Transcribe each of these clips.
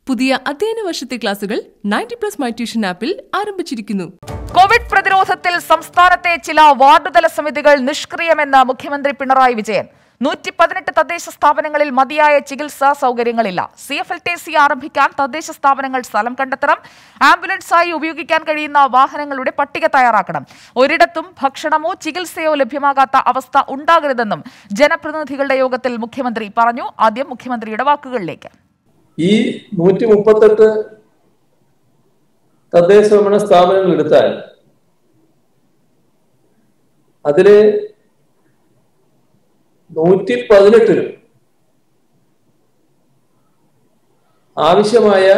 പുതിയ അധ്യയന വർഷത്തെ ക്ലാസുകൾ നയൻറ്റി പ്ലസ് മൈ ട്യൂഷൻ ആപ്പിൽ ആരംഭിച്ചിരിക്കുന്നു കോവിഡ് പ്രതിരോധത്തിൽ സംസ്ഥാനത്തെ ചില വാർഡുതല സമിതികൾ നിഷ്ക്രിയമെന്ന് മുഖ്യമന്ത്രി പിണറായി വിജയൻ നൂറ്റി പതിനെട്ട് തദ്ദേശ സ്ഥാപനങ്ങളിൽ മതിയായ ചികിത്സാ സൗകര്യങ്ങളില്ല C F L T C ആരംഭിക്കാൻ തദ്ദേശ സ്ഥാപനങ്ങൾ സ്ഥലം കണ്ടെത്തണം ആംബുലൻസായി ഉപയോഗിക്കാൻ കഴിയുന്ന വാഹനങ്ങളുടെ പട്ടിക തയ്യാറാക്കണം ഒരിടത്തും ഭക്ഷണമോ ചികിത്സയോ ലഭ്യമാകാത്ത അവസ്ഥ ഉണ്ടാകരുതെന്നും ജനപ്രതിനിധികളുടെ യോഗത്തിൽ മുഖ്യമന്ത്രി പറഞ്ഞു ആദ്യം മുഖ്യമന്ത്രിയുടെ വാക്കുകളിലേക്ക് ഈ നൂറ്റി മുപ്പത്തെട്ട് തദ്ദേശ ഭരണ സ്ഥാപനങ്ങൾ എടുത്താൽ അതില് നൂറ്റി പതിനെട്ടിലും ആവശ്യമായ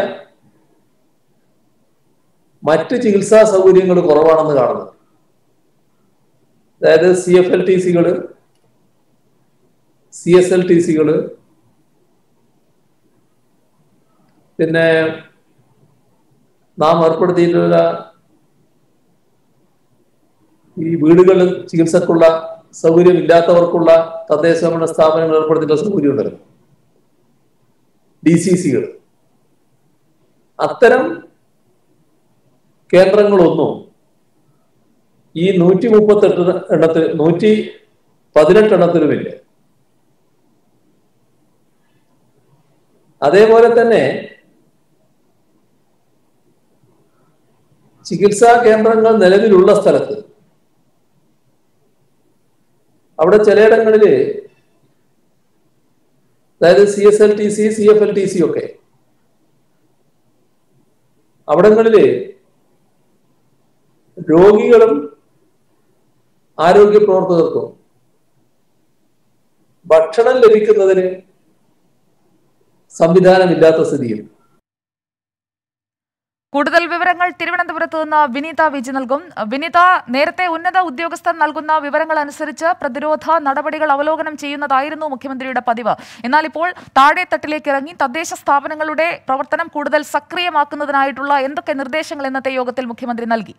മറ്റ് ചികിത്സാ സൗകര്യങ്ങൾ കുറവാണെന്ന് കാണുന്നത് അതായത് സി എഫ് എൽ ടി സികള് സി എസ് എൽ ടി സികള് പിന്നെ നാം ഏർപ്പെടുത്തിയിട്ടുള്ള ഈ വീടുകളിൽ ചികിത്സക്കുള്ള സൗകര്യമില്ലാത്തവർക്കുള്ള തദ്ദേശ ഭരണ സ്ഥാപനങ്ങൾ ഏർപ്പെടുത്തിയിട്ടുള്ള സൗകര്യം ഉണ്ടല്ലോ ഡി സി സികൾ അത്തരം കേന്ദ്രങ്ങളൊന്നും ഈ നൂറ്റി മുപ്പത്തെട്ട് എണ്ണത്തിൽ നൂറ്റി പതിനെട്ട് എണ്ണത്തിലുമില്ല അതേപോലെ തന്നെ ചികിത്സാ കേന്ദ്രങ്ങൾ നിലവിലുള്ള സ്ഥലത്ത് അവിടെ ചിലയിടങ്ങളില് അതായത് C S L T C C F L T C ഒക്കെ അവിടങ്ങളില് രോഗികളും ആരോഗ്യ പ്രവർത്തകർക്കും ഭക്ഷണം ലഭിക്കുന്നതിന് സംവിധാനമില്ലാത്ത സ്ഥിതിയും കൂടുതൽ വിവരങ്ങൾ തിരുവനന്തപുരത്ത് നിന്ന് വിനീത വിജി നൽകും വിനീത നേരത്തെ ഉന്നത ഉദ്യോഗസ്ഥർ നൽകുന്ന വിവരങ്ങൾ അനുസരിച്ച് പ്രതിരോധ നടപടികൾ അവലോകനം ചെയ്യുന്നതായിരുന്നു മുഖ്യമന്ത്രിയുടെ പതിവ് എന്നാൽ ഇപ്പോൾ താഴെത്തട്ടിലേക്ക് ഇറങ്ങി തദ്ദേശ സ്ഥാപനങ്ങളുടെ പ്രവർത്തനം കൂടുതൽ സക്രിയമാക്കുന്നതിനായിട്ടുള്ള എന്തൊക്കെ നിർദ്ദേശങ്ങൾ ഇന്നത്തെ യോഗത്തിൽ മുഖ്യമന്ത്രി നൽകി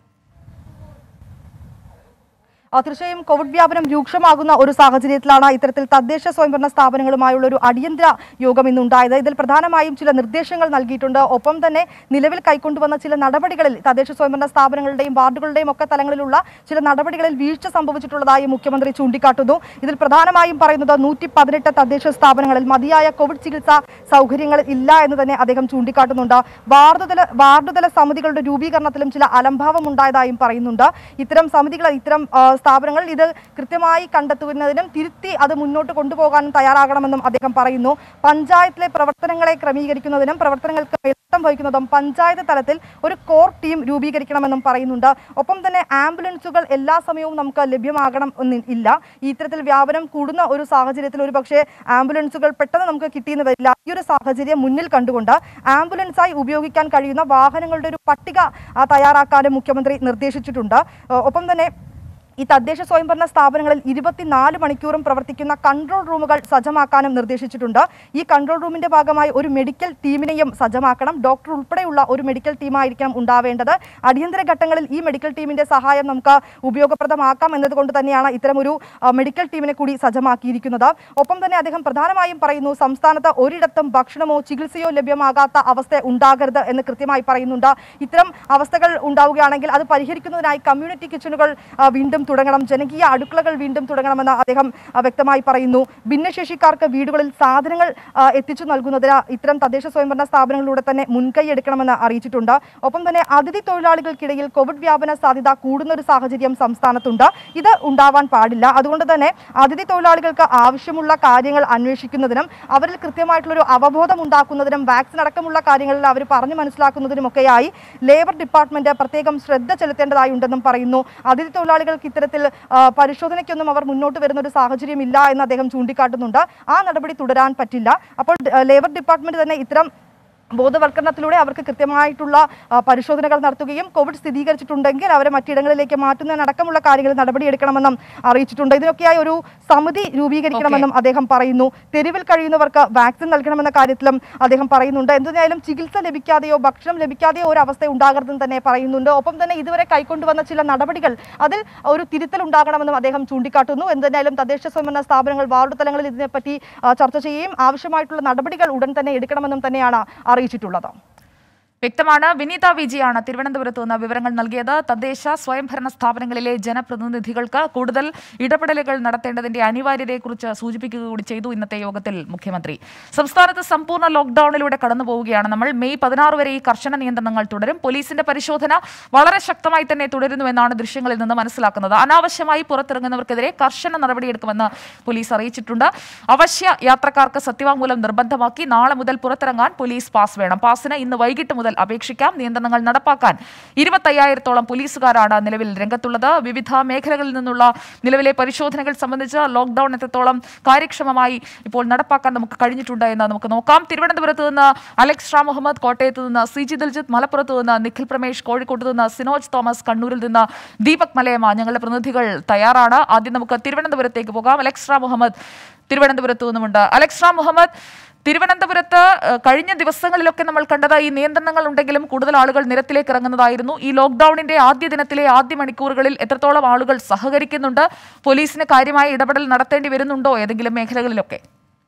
ആ, തീർച്ചയായും കോവിഡ് വ്യാപനം രൂക്ഷമാകുന്ന ഒരു സാഹചര്യത്തിലാണ് ഇത്തരത്തിൽ തദ്ദേശ സ്വയംഭരണ സ്ഥാപനങ്ങളുമായുള്ള ഒരു അടിയന്തര യോഗം ഇന്നുണ്ടായത് ഇതിൽ പ്രധാനമായും ചില നിർദ്ദേശങ്ങൾ നൽകിയിട്ടുണ്ട് ഒപ്പം തന്നെ നിലവിൽ കൈക്കൊണ്ടുവന്ന ചില നടപടികളിൽ തദ്ദേശ സ്വയംഭരണ സ്ഥാപനങ്ങളുടെയും വാർഡുകളുടെയും ഒക്കെ തലങ്ങളിലുള്ള ചില നടപടികളിൽ വീഴ്ച സംഭവിച്ചിട്ടുള്ളതായി മുഖ്യമന്ത്രി ചൂണ്ടിക്കാട്ടുന്നു ഇതിൽ പ്രധാനമായും പറയുന്നത് നൂറ്റി പതിനെട്ട് തദ്ദേശ സ്ഥാപനങ്ങളിൽ മതിയായ കോവിഡ് ചികിത്സാ സൗകര്യങ്ങൾ ഇല്ല എന്ന് തന്നെ അദ്ദേഹം ചൂണ്ടിക്കാട്ടുന്നുണ്ട് വാർഡുതല വാർഡുതല സമിതികളുടെ രൂപീകരണത്തിലും ചില അലംഭാവം ഉണ്ടായതായും പറയുന്നുണ്ട് ഇത്തരം സമിതികൾ ഇത്തരം ആ, സ്ഥാപനങ്ങൾ ഇത് കൃത്യമായി കണ്ടെത്തുന്നതിനും തിരുത്തി അത് മുന്നോട്ട് കൊണ്ടുപോകാനും തയ്യാറാകണമെന്നും അദ്ദേഹം പറയുന്നു പഞ്ചായത്തിലെ പ്രവർത്തനങ്ങളെ ക്രമീകരിക്കുന്നതിനും പ്രവർത്തനങ്ങൾക്ക് മേൽനോട്ടം വഹിക്കുന്നതും പഞ്ചായത്ത് തലത്തിൽ ഒരു കോർ ടീം രൂപീകരിക്കണമെന്നും പറയുന്നുണ്ട് ഒപ്പം തന്നെ ആംബുലൻസുകൾ എല്ലാ സമയവും നമുക്ക് ലഭ്യമാകണം എന്ന് ഇല്ല ഈ ഇത്തരത്തിൽ വ്യാപനം കൂടുന്ന ഒരു സാഹചര്യത്തിൽ ഒരു പക്ഷേ ആംബുലൻസുകൾ പെട്ടെന്ന് നമുക്ക് കിട്ടിയെന്ന് വരില്ല ഈ ഒരു സാഹചര്യം മുന്നിൽ കണ്ടുകൊണ്ട് ആംബുലൻസായി ഉപയോഗിക്കാൻ കഴിയുന്ന വാഹനങ്ങളുടെ ഒരു പട്ടിക ആ, തയ്യാറാക്കാനും മുഖ്യമന്ത്രി നിർദ്ദേശിച്ചിട്ടുണ്ട് ഏഹ് ഒപ്പം തന്നെ ഈ തദ്ദേശ സ്വയംഭരണ സ്ഥാപനങ്ങളിൽ ഇരുപത്തിനാല് മണിക്കൂറും പ്രവർത്തിക്കുന്ന കൺട്രോൾ റൂമുകൾ സജ്ജമാക്കാനും നിർദ്ദേശിച്ചിട്ടുണ്ട് ഈ കൺട്രോൾ റൂമിന്റെ ഭാഗമായി ഒരു മെഡിക്കൽ ടീമിനെയും സജ്ജമാക്കണം ഡോക്ടർ ഉൾപ്പെടെയുള്ള ഒരു മെഡിക്കൽ ടീമായിരിക്കണം ഉണ്ടാവേണ്ടത് അടിയന്തര ഘട്ടങ്ങളിൽ ഈ മെഡിക്കൽ ടീമിന്റെ സഹായം നമുക്ക് ഉപയോഗപ്രദമാക്കാം എന്നതുകൊണ്ട് തന്നെയാണ് ഇത്തരമൊരു ആ, മെഡിക്കൽ ടീമിനെ കൂടി സജ്ജമാക്കിയിരിക്കുന്നത് ഒപ്പം തന്നെ അദ്ദേഹം പ്രധാനമായും പറയുന്നു സംസ്ഥാനത്ത് ഒരിടത്തും ഭക്ഷണമോ ചികിത്സയോ ലഭ്യമാകാത്ത അവസ്ഥ ഉണ്ടാകരുത് എന്ന് കൃത്യമായി പറയുന്നുണ്ട് ഇത്തരം അവസ്ഥകൾ ഉണ്ടാവുകയാണെങ്കിൽ അത് പരിഹരിക്കുന്നതിനായി കമ്മ്യൂണിറ്റി കിച്ചണുകൾ ആ, വീണ്ടും തുടങ്ങണം ജനകീയ അടുക്കളകൾ വീണ്ടും തുടങ്ങണമെന്ന് അദ്ദേഹം ആ, വ്യക്തമായി പറയുന്നു ഭിന്നശേഷിക്കാർക്ക് വീടുകളിൽ സാധനങ്ങൾ ആ, എത്തിച്ചു നൽകുന്നതിന് ഇത്തരം തദ്ദേശ സ്വയംഭരണ സ്ഥാപനങ്ങളിലൂടെ തന്നെ മുൻകൈ എടുക്കണമെന്ന് അറിയിച്ചിട്ടുണ്ട് ഒപ്പം തന്നെ അതിഥി തൊഴിലാളികൾക്കിടയിൽ കോവിഡ് വ്യാപന സാധ്യത കൂടുന്ന ഒരു സാഹചര്യം സംസ്ഥാനത്തുണ്ട് ഇത് ഉണ്ടാവാൻ പാടില്ല അതുകൊണ്ട് തന്നെ അതിഥി തൊഴിലാളികൾക്ക് ആവശ്യമുള്ള കാര്യങ്ങൾ അന്വേഷിക്കുന്നതിനും അവരിൽ കൃത്യമായിട്ടുള്ള ഒരു അവബോധം ഉണ്ടാക്കുന്നതിനും വാക്സിൻ അടക്കമുള്ള കാര്യങ്ങളിൽ അവർ പറഞ്ഞു മനസ്സിലാക്കുന്നതിനുമൊക്കെയായി ലേബർ ഡിപ്പാർട്ട്മെന്റ് പ്രത്യേകം ശ്രദ്ധ ചെലുത്തേണ്ടതായി ഉണ്ടെന്നും പറയുന്നു അതിഥി തൊഴിലാളികൾക്ക് ഇത്തരത്തിൽ ആ, പരിശോധനയ്ക്കൊന്നും അവർ മുന്നോട്ട് വരുന്ന ഒരു സാഹചര്യം ഇല്ല എന്ന് അദ്ദേഹം ചൂണ്ടിക്കാട്ടുന്നുണ്ട് ആ നടപടി തുടരാൻ പറ്റില്ല അപ്പോൾ ആ, ലേബർ ഡിപ്പാർട്ട്മെന്റ് തന്നെ ഇത്തരം ബോധവൽക്കരണത്തിലൂടെ അവർക്ക് കൃത്യമായിട്ടുള്ള ആ, പരിശോധനകൾ നടത്തുകയും കോവിഡ് സ്ഥിരീകരിച്ചിട്ടുണ്ടെങ്കിൽ അവരെ മറ്റിടങ്ങളിലേക്ക് മാറ്റുന്നതിനടക്കമുള്ള കാര്യങ്ങൾ നടപടിയെടുക്കണമെന്നും അറിയിച്ചിട്ടുണ്ട് ഇതിനൊക്കെയായി ഒരു സമിതി രൂപീകരിക്കണമെന്നും അദ്ദേഹം പറയുന്നു തെരുവിൽ കഴിയുന്നവർക്ക് വാക്സിൻ നൽകണമെന്ന കാര്യത്തിലും അദ്ദേഹം പറയുന്നുണ്ട് എന്തിനായാലും ചികിത്സ ലഭിക്കാതെയോ ഭക്ഷണം ലഭിക്കാതെയോ ഒരു അവസ്ഥ ഉണ്ടാകരുതെന്ന് തന്നെ പറയുന്നുണ്ട് ഒപ്പം തന്നെ ഇതുവരെ കൈക്കൊണ്ടുവന്ന ചില നടപടികൾ അതിൽ ഒരു തിരുത്തൽ ഉണ്ടാകണമെന്നും അദ്ദേഹം ചൂണ്ടിക്കാട്ടുന്നു എന്തിനായാലും തദ്ദേശ സ്വയംഭരണ സ്ഥാപനങ്ങൾ വാർഡ് തലങ്ങളിൽ ഇതിനെപ്പറ്റി ആ, ചർച്ച ചെയ്യുകയും ആവശ്യമായിട്ടുള്ള നടപടികൾ ഉടൻ തന്നെ എടുക്കണമെന്നും തന്നെയാണ് അറിയിച്ചത് അറിയിച്ചിട്ടുള്ളത് വ്യക്തമാണ് വിനീത വിജിയാണ് തിരുവനന്തപുരത്ത് നിന്ന് വിവരങ്ങൾ നൽകിയത് തദ്ദേശ സ്വയംഭരണ സ്ഥാപനങ്ങളിലെ ജനപ്രതിനിധികൾക്ക് കൂടുതൽ ഇടപെടലുകൾ നടത്തേണ്ടതിന്റെ അനിവാര്യതയെക്കുറിച്ച് സൂചിപ്പിക്കുക കൂടി ചെയ്തു ഇന്നത്തെ യോഗത്തിൽ മുഖ്യമന്ത്രി സംസ്ഥാനത്ത് സമ്പൂർണ്ണ ലോക്ഡൌണിലൂടെ കടന്നു പോവുകയാണ് നമ്മൾ മെയ് പതിനാറ് വരെ ഈ കർശന നിയന്ത്രണങ്ങൾ തുടരും പോലീസിന്റെ പരിശോധന വളരെ ശക്തമായി തന്നെ തുടരുന്നുവെന്നാണ് ദൃശ്യങ്ങളിൽ നിന്ന് മനസ്സിലാക്കുന്നത് അനാവശ്യമായി പുറത്തിറങ്ങുന്നവർക്കെതിരെ കർശന നടപടിയെടുക്കുമെന്ന് പോലീസ് അറിയിച്ചിട്ടുണ്ട് അവശ്യ യാത്രക്കാർക്ക് സത്യവാങ്മൂലം നിർബന്ധമാക്കി നാളെ മുതൽ പുറത്തിറങ്ങാൻ പോലീസ് പാസ് വേണം പാസിന് ഇന്ന് വൈകിട്ട് മുതൽ അപേക്ഷിക്കാം നിയന്ത്രണങ്ങൾ നടപ്പാക്കാൻ ഇരുപത്തയ്യായിരത്തോളം പോലീസുകാരാണ് നിലവിൽ രംഗത്തുള്ളത് വിവിധ മേഖലകളിൽ നിന്നുള്ള നിലവിലെ പരിശോധനകൾ സംബന്ധിച്ച് ലോക്ഡൌൺ എത്രത്തോളം കാര്യക്ഷമമായി ഇപ്പോൾ നടപ്പാക്കാൻ നമുക്ക് കഴിഞ്ഞിട്ടുണ്ട് എന്ന് നമുക്ക് നോക്കാം തിരുവനന്തപുരത്ത് നിന്ന് അലക്സ് റാം മുഹമ്മദ് കോട്ടയത്ത് നിന്ന് സി ജി ദിൽജിത്ത് മലപ്പുറത്ത് നിന്ന് നിഖിൽ പ്രമേഷ് കോഴിക്കോട്ട് നിന്ന് സിനോജ് തോമസ് കണ്ണൂരിൽ നിന്ന് ദീപക് മലയമ്മ ഞങ്ങളുടെ പ്രതിനിധികൾ തയ്യാറാണ് ആദ്യം നമുക്ക് തിരുവനന്തപുരത്തേക്ക് പോകാം അലക്സ് റാം മുഹമ്മദ് തിരുവനന്തപുരത്ത് നിന്നുമുണ്ട് അലക്സ് റാം മുഹമ്മദ് തിരുവനന്തപുരത്ത് ഏഹ്, കഴിഞ്ഞ ദിവസങ്ങളിലൊക്കെ നമ്മൾ കണ്ടത് ഈ നിയന്ത്രണങ്ങൾ ഉണ്ടെങ്കിലും കൂടുതൽ ആളുകൾ നിരത്തിലേക്ക് ഇറങ്ങുന്നതായിരുന്നു ഈ ലോക്ഡൌണിന്റെ ആദ്യ ദിനത്തിലെ ആദ്യ മണിക്കൂറുകളിൽ എത്രത്തോളം ആളുകൾ സഹകരിക്കുന്നുണ്ട് പോലീസിന് കാര്യമായ ഇടപെടൽ നടത്തേണ്ടി വരുന്നുണ്ടോ ഏതെങ്കിലും മേഖലകളിലൊക്കെ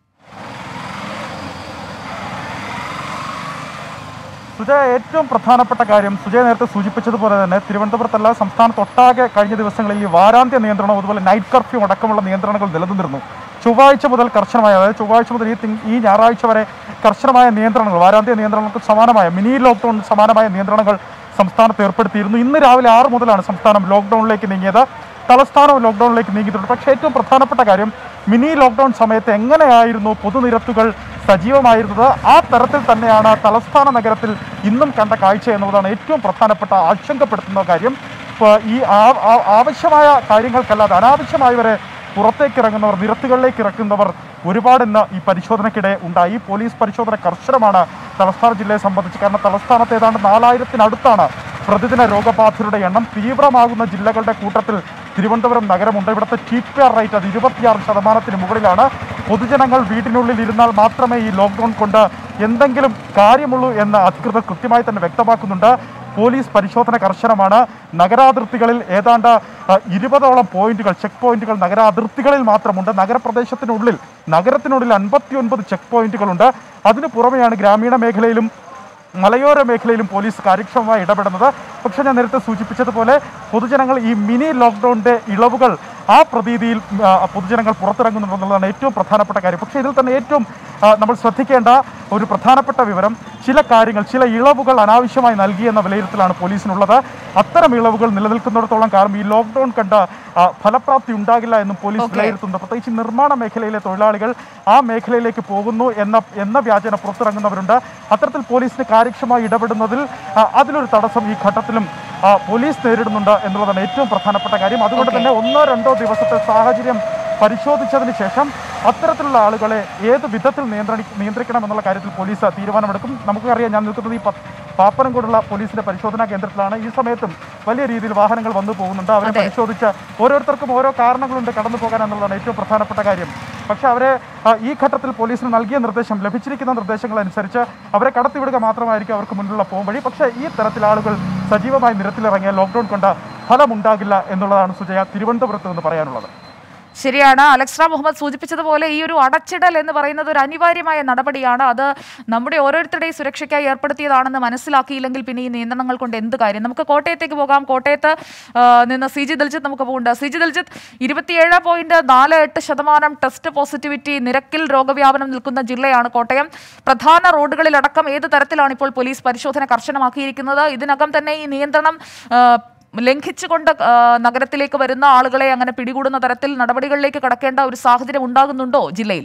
സുജയ ഏറ്റവും പ്രധാനപ്പെട്ട കാര്യം സുജയ നേരത്തെ സൂചിപ്പിച്ചതുപോലെ തന്നെ തിരുവനന്തപുരത്തല്ല സംസ്ഥാനത്തൊട്ടാകെ കഴിഞ്ഞ ദിവസങ്ങളിൽ ഈ വാരാന്ത്യ നിയന്ത്രണം അതുപോലെ നൈറ്റ് കർഫ്യൂ അടക്കമുള്ള നിയന്ത്രണങ്ങൾ നിലനിന്നിരുന്നു ചൊവ്വാഴ്ച മുതൽ കർശനമായ അതായത് ചൊവ്വാഴ്ച മുതൽ ഈ തിങ്- ഈ ഞായറാഴ്ച വരെ കർശനമായ നിയന്ത്രണങ്ങൾ വാരാന്ത്യ നിയന്ത്രണങ്ങൾക്ക് സമാനമായ മിനി ലോക്ക്ഡൌൺ സമാനമായ നിയന്ത്രണങ്ങൾ സംസ്ഥാനത്ത് ഏർപ്പെടുത്തിയിരുന്നു ഇന്ന് രാവിലെ ആറ് മുതലാണ് സംസ്ഥാനം ലോക്ക്ഡൌണിലേക്ക് നീങ്ങിയത് തലസ്ഥാനവും ലോക്ക്ഡൌണിലേക്ക് നീങ്ങിയിട്ടുണ്ട് പക്ഷേ ഏറ്റവും പ്രധാനപ്പെട്ട കാര്യം മിനി ലോക്ക്ഡൌൺ സമയത്ത് എങ്ങനെയായിരുന്നു പൊതുനിരത്തുകൾ സജീവമായിരുന്നത് ആ തരത്തിൽ തന്നെയാണ് തലസ്ഥാന നഗരത്തിൽ ഇന്നും കണ്ട കാഴ്ച എന്നുള്ളതാണ് ഏറ്റവും പ്രധാനപ്പെട്ട ആശങ്കപ്പെടുത്തുന്ന കാര്യം ഇപ്പോൾ ഈ ആ- ആ- ആവശ്യമായ കാര്യങ്ങൾക്കല്ലാതെ അനാവശ്യമായി വരെ പുറത്തേക്ക് ഇറങ്ങുന്നവർ നിരത്തുകളിലേക്ക് ഇറക്കുന്നവർ ഒരുപാട് ഇന്ന് ഈ പരിശോധനയ്ക്കിടെ ഉണ്ടായി പോലീസ് പരിശോധന കർശനമാണ് തലസ്ഥാന ജില്ലയെ സംബന്ധിച്ച് കാരണം തലസ്ഥാനത്ത് ഏതാണ്ട് നാലായിരത്തിനടുത്താണ് പ്രതിദിന രോഗബാധിതരുടെ എണ്ണം തീവ്രമാകുന്ന ജില്ലകളുടെ കൂട്ടത്തിൽ തിരുവനന്തപുരം നഗരമുണ്ട് ഇവിടുത്തെ ടി പി ആർ റേറ്റ് അത് ഇരുപത്തിയാറ് ശതമാനത്തിന് മുകളിലാണ് പൊതുജനങ്ങൾ വീട്ടിനുള്ളിൽ ഇരുന്നാൽ മാത്രമേ ഈ ലോക്ക്ഡൌൺ കൊണ്ട് എന്തെങ്കിലും കാര്യമുള്ളൂ എന്ന് അധികൃതർ കൃത്യമായി തന്നെ വ്യക്തമാക്കുന്നുണ്ട് പോലീസ് പരിശോധന കർശനമാണ് നഗരാതിർത്തികളിൽ ഏതാണ്ട് ആ, ഇരുപതോളം പോയിന്റുകൾ ചെക്ക് പോയിന്റുകൾ നഗരാതിർത്തികളിൽ മാത്രമുണ്ട് നഗരപ്രദേശത്തിനുള്ളിൽ നഗരത്തിനുള്ളിൽ അൻപത്തി ഒൻപത് ചെക്ക് പോയിന്റുകളുണ്ട് അതിനു പുറമെയാണ് ഗ്രാമീണ മേഖലയിലും മലയോര മേഖലയിലും പോലീസ് കാര്യക്ഷമമായി ഇടപെടുന്നത് പക്ഷേ ഞാൻ നേരത്തെ സൂചിപ്പിച്ചതുപോലെ പൊതുജനങ്ങൾ ഈ മിനി ലോക്ക്ഡൌണിന്റെ ഇളവുകൾ ആ പ്രതീതിയിൽ ആ, പൊതുജനങ്ങൾ പുറത്തിറങ്ങുന്നുണ്ടെന്നുള്ളതാണ് ഏറ്റവും പ്രധാനപ്പെട്ട കാര്യം പക്ഷേ ഇതിൽ തന്നെ ഏറ്റവും ആ, നമ്മൾ ശ്രദ്ധിക്കേണ്ട ഒരു പ്രധാനപ്പെട്ട വിവരം ചില കാര്യങ്ങൾ ചില ഇളവുകൾ അനാവശ്യമായി നൽകി എന്ന വിലയിരുത്തലാണ് പോലീസിനുള്ളത് അത്തരം ഇളവുകൾ നിലനിൽക്കുന്നിടത്തോളം കാലം ഈ ലോക്ക്ഡൌൺ കണ്ട ആ, ഫലപ്രാപ്തി ഉണ്ടാകില്ല എന്നും പോലീസ് Okay. വിലയിരുത്തുന്നുണ്ട് പ്രത്യേകിച്ച് നിർമ്മാണ മേഖലയിലെ തൊഴിലാളികൾ ആ മേഖലയിലേക്ക് പോകുന്നു എന്ന എന്ന വ്യാജന പുറത്തിറങ്ങുന്നവരുണ്ട് അത്തരത്തിൽ പോലീസിന് കാര്യക്ഷമമായി ഇടപെടുന്നതിൽ ആ, അതിലൊരു തടസ്സം ഈ ഘട്ടത്തിലും ആ, പോലീസ് നേരിടുന്നുണ്ട് എന്നുള്ളതാണ് ഏറ്റവും പ്രധാനപ്പെട്ട കാര്യം അതുകൊണ്ട് Okay. തന്നെ ഒന്നോ രണ്ടോ ദിവസത്തെ സാഹചര്യം പരിശോധിച്ചതിന് ശേഷം അത്തരത്തിലുള്ള ആളുകളെ ഏത് വിധത്തിൽ നിയന്ത്രണി നിയന്ത്രിക്കണം എന്നുള്ള കാര്യത്തിൽ പോലീസ് തീരുമാനമെടുക്കും നമുക്കറിയാം ഞാൻ നിൽക്കുന്നത് ഈ പ- പാപ്പനംകോടുള്ള പോലീസിന്റെ പരിശോധനാ കേന്ദ്രത്തിലാണ് ഈ സമയത്തും വലിയ രീതിയിൽ വാഹനങ്ങൾ വന്നു പോകുന്നുണ്ട് അവരെ അതെ. പരിശോധിച്ച് ഓരോരുത്തർക്കും ഓരോ കാരണങ്ങളുണ്ട് കടന്നു പോകാൻ എന്നുള്ളതാണ് ഏറ്റവും പ്രധാനപ്പെട്ട കാര്യം പക്ഷെ അവരെ ആ, ഈ ഘട്ടത്തിൽ പോലീസിന് നൽകിയ നിർദ്ദേശം ലഭിച്ചിരിക്കുന്ന നിർദ്ദേശങ്ങൾ അനുസരിച്ച് അവരെ കടത്തിവിടുക മാത്രമായിരിക്കും അവർക്ക് മുന്നിലുള്ള പോംവഴി പക്ഷേ ഈ തരത്തിൽ ആളുകൾ സജീവമായി നിരത്തിലിറങ്ങിയ ലോക്ക്ഡൌൺ കൊണ്ട് ഫലമുണ്ടാകില്ല എന്നുള്ളതാണ് സുജയ തിരുവനന്തപുരത്ത് നിന്ന് പറയാനുള്ളത് ശരിയാണ് അലക്സ്ര മുഹമ്മദ് സൂചിപ്പിച്ചതുപോലെ ഈ ഒരു അടച്ചിടൽ എന്ന് പറയുന്നത് ഒരു അനിവാര്യമായ നടപടിയാണ് അത് നമ്മുടെ ഓരോരുത്തരുടെയും സുരക്ഷയ്ക്കായി ഏർപ്പെടുത്തിയതാണെന്ന് മനസ്സിലാക്കിയില്ലെങ്കിൽ പിന്നെ ഈ നിയന്ത്രണങ്ങൾ കൊണ്ട് എന്ത് കാര്യം നമുക്ക് കോട്ടയത്തേക്ക് പോകാം കോട്ടയത്ത് ആ, നിന്ന് സി ജി ദിൽജിത്ത് നമുക്ക് പോകുന്നുണ്ട് സി ജി ദിൽജിത്ത് ഇരുപത്തിയേഴ് പോയിന്റ് നാല് എട്ട് ശതമാനം ടെസ്റ്റ് പോസിറ്റിവിറ്റി നിരക്കിൽ രോഗവ്യാപനം നിൽക്കുന്ന ജില്ലയാണ് കോട്ടയം പ്രധാന റോഡുകളിലടക്കം ഏത് തരത്തിലാണ് ഇപ്പോൾ പോലീസ് പരിശോധന കർശനമാക്കിയിരിക്കുന്നത് ഇതിനകം തന്നെ ഈ നിയന്ത്രണം ആ, ലംഘിച്ചുകൊണ്ട് ആ, നഗരത്തിലേക്ക് വരുന്ന ആളുകളെ അങ്ങനെ പിടികൂടുന്ന തരത്തിൽ നടപടികളിലേക്ക് കടക്കേണ്ട ഒരു സാഹചര്യം ഉണ്ടാകുന്നുണ്ടോ ജില്ലയിൽ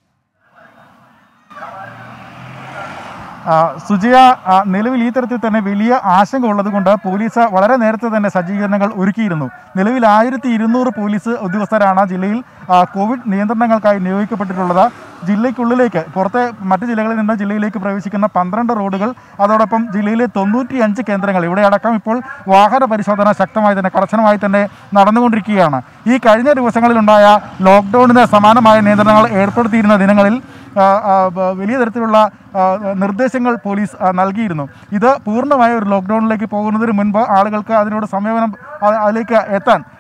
ആ, സുജിയ ആ, നിലവിൽ ഈ തരത്തിൽ തന്നെ വലിയ ആശങ്ക ഉള്ളതുകൊണ്ട് പോലീസ് വളരെ നേരത്തെ തന്നെ സജ്ജീകരണങ്ങൾ ഒരുക്കിയിരുന്നു നിലവിൽ ആയിരത്തി ഇരുന്നൂറ് പോലീസ് ഉദ്യോഗസ്ഥരാണ് ജില്ലയിൽ ആ, കോവിഡ് നിയന്ത്രണങ്ങൾക്കായി നിയോഗിക്കപ്പെട്ടിട്ടുള്ളത് ജില്ലയ്ക്കുള്ളിലേക്ക് പുറത്തെ മറ്റ് ജില്ലകളിൽ നിന്ന് ജില്ലയിലേക്ക് പ്രവേശിക്കുന്ന പന്ത്രണ്ട് റോഡുകൾ അതോടൊപ്പം ജില്ലയിലെ തൊണ്ണൂറ്റി അഞ്ച് കേന്ദ്രങ്ങൾ ഇവിടെ അടക്കം ഇപ്പോൾ വാഹന പരിശോധന ശക്തമായി തന്നെ കർശനമായി തന്നെ നടന്നുകൊണ്ടിരിക്കുകയാണ് ഈ കഴിഞ്ഞ ദിവസങ്ങളിലുണ്ടായ ലോക്ക്ഡൌണിന് സമാനമായ നിയന്ത്രണങ്ങൾ ഏർപ്പെടുത്തിയിരുന്ന ദിനങ്ങളിൽ ആ, ആ, ബ- വലിയ തരത്തിലുള്ള ആ, നിർദ്ദേശങ്ങൾ പോലീസ് ആ, നൽകിയിരുന്നു ഇത് പൂർണ്ണമായ ഒരു ലോക്ക്ഡൌണിലേക്ക് പോകുന്നതിന് മുൻപ് ആളുകൾക്ക് അതിനോട് സംയമനം അ- അതിലേക്ക് എത്താൻ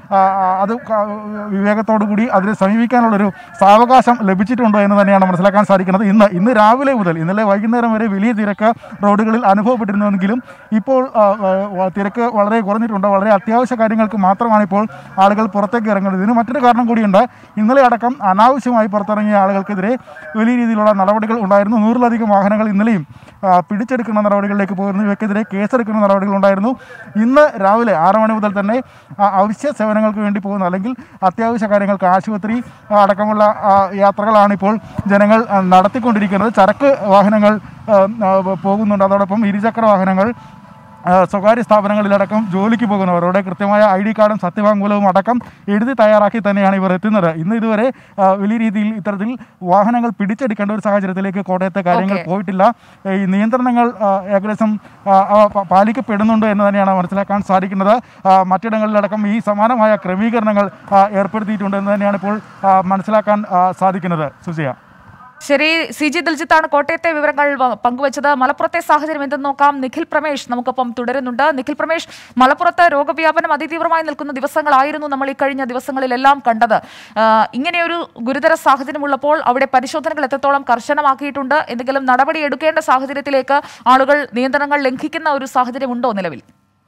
ആ, ആ, അത് ക- വിവേകത്തോടു കൂടി അതിനെ സമീപിക്കാനുള്ളൊരു സാവകാശം ലഭിച്ചിട്ടുണ്ടോ എന്ന് തന്നെയാണ് മനസ്സിലാക്കാൻ സാധിക്കുന്നത് ഇന്ന് ഇന്ന് രാവിലെ മുതൽ ഇന്നലെ വൈകുന്നേരം വരെ വലിയ തിരക്ക് റോഡുകളിൽ അനുഭവപ്പെട്ടിരുന്നുവെങ്കിലും ഇപ്പോൾ ആ, ആ, തിരക്ക് വളരെ കുറഞ്ഞിട്ടുണ്ട് വളരെ അത്യാവശ്യ കാര്യങ്ങൾക്ക് മാത്രമാണ് ഇപ്പോൾ ആളുകൾ പുറത്തേക്ക് ഇറങ്ങുന്നത് ഇതിന് മറ്റൊരു കാരണം കൂടിയുണ്ട് ഇന്നലെ അടക്കം അനാവശ്യമായി പുറത്തിറങ്ങിയ ആളുകൾക്കെതിരെ വലിയ രീതിയിലുള്ള നടപടികൾ ഉണ്ടായിരുന്നു നൂറിലധികം വാഹനങ്ങൾ ഇന്നലെയും ആ, പിടിച്ചെടുക്കുന്ന നടപടികളിലേക്ക് പോയിരുന്നു ഇവയ്ക്കെതിരെ കേസെടുക്കുന്ന നടപടികൾ ഉണ്ടായിരുന്നു ഇന്ന് രാവിലെ ആറ് മണി മുതൽ തന്നെ ആ, അവശ്യ സേവനങ്ങൾക്ക് വേണ്ടി പോകുന്ന അല്ലെങ്കിൽ അത്യാവശ്യ കാര്യങ്ങൾക്ക് ആശുപത്രി ആ, അടക്കമുള്ള ആ, യാത്രകളാണ് ഇപ്പോൾ ജനങ്ങൾ ആ, നടത്തിക്കൊണ്ടിരിക്കുന്നത് ചരക്ക് വാഹനങ്ങൾ ആ, ആ, പോകുന്നുണ്ട് അതോടൊപ്പം ഇരുചക്ര വാഹനങ്ങൾ ആ, സ്വകാര്യ സ്ഥാപനങ്ങളിലടക്കം ജോലിക്ക് പോകുന്നവരുടെ കൃത്യമായ ഐ ഡി കാർഡും സത്യവാങ്മൂലവും അടക്കം എഴുതി തയ്യാറാക്കി തന്നെയാണ് ഇവർ എത്തുന്നത് ഇന്ന് ഇതുവരെ ആ, വലിയ രീതിയിൽ ഇത്തരത്തിൽ വാഹനങ്ങൾ പിടിച്ചെടുക്കേണ്ട ഒരു സാഹചര്യത്തിലേക്ക് കോട്ടയത്തെ കാര്യങ്ങൾ Okay. പോയിട്ടില്ല ഈ നിയന്ത്രണങ്ങൾ ആ, ഏകദേശം ആ, അവ പ- പാലിക്കപ്പെടുന്നുണ്ട് എന്ന് തന്നെയാണ് മനസ്സിലാക്കാൻ സാധിക്കുന്നത് ആ, മറ്റിടങ്ങളിലടക്കം ഈ സമാനമായ ക്രമീകരണങ്ങൾ ആ, ഏർപ്പെടുത്തിയിട്ടുണ്ട് എന്ന് തന്നെയാണ് ഇപ്പോൾ ആ, മനസ്സിലാക്കാൻ ആ, സാധിക്കുന്നത് സുജയ ശരി സി ജി ദിൽജിത്താണ് കോട്ടയത്തെ വിവരങ്ങൾ വ- പങ്കുവച്ചത് മലപ്പുറത്തെ സാഹചര്യം എന്തെന്ന് നോക്കാം നിഖിൽ പ്രമേഷ് നമുക്കൊപ്പം തുടരുന്നുണ്ട് നിഖിൽ പ്രമേഷ് മലപ്പുറത്ത് രോഗവ്യാപനം അതിതീവ്രമായി നിൽക്കുന്ന ദിവസങ്ങളായിരുന്നു നമ്മൾ ഈ കഴിഞ്ഞ ദിവസങ്ങളിലെല്ലാം കണ്ടത് ആ, ഇങ്ങനെയൊരു ഗുരുതര സാഹചര്യമുള്ളപ്പോൾ അവിടെ പരിശോധനകൾ എത്രത്തോളം കർശനമാക്കിയിട്ടുണ്ട് എന്തെങ്കിലും നടപടി എടുക്കേണ്ട സാഹചര്യത്തിലേക്ക് ആളുകൾ നിയന്ത്രണങ്ങൾ ലംഘിക്കുന്ന ഒരു സാഹചര്യമുണ്ടോ നിലവിൽ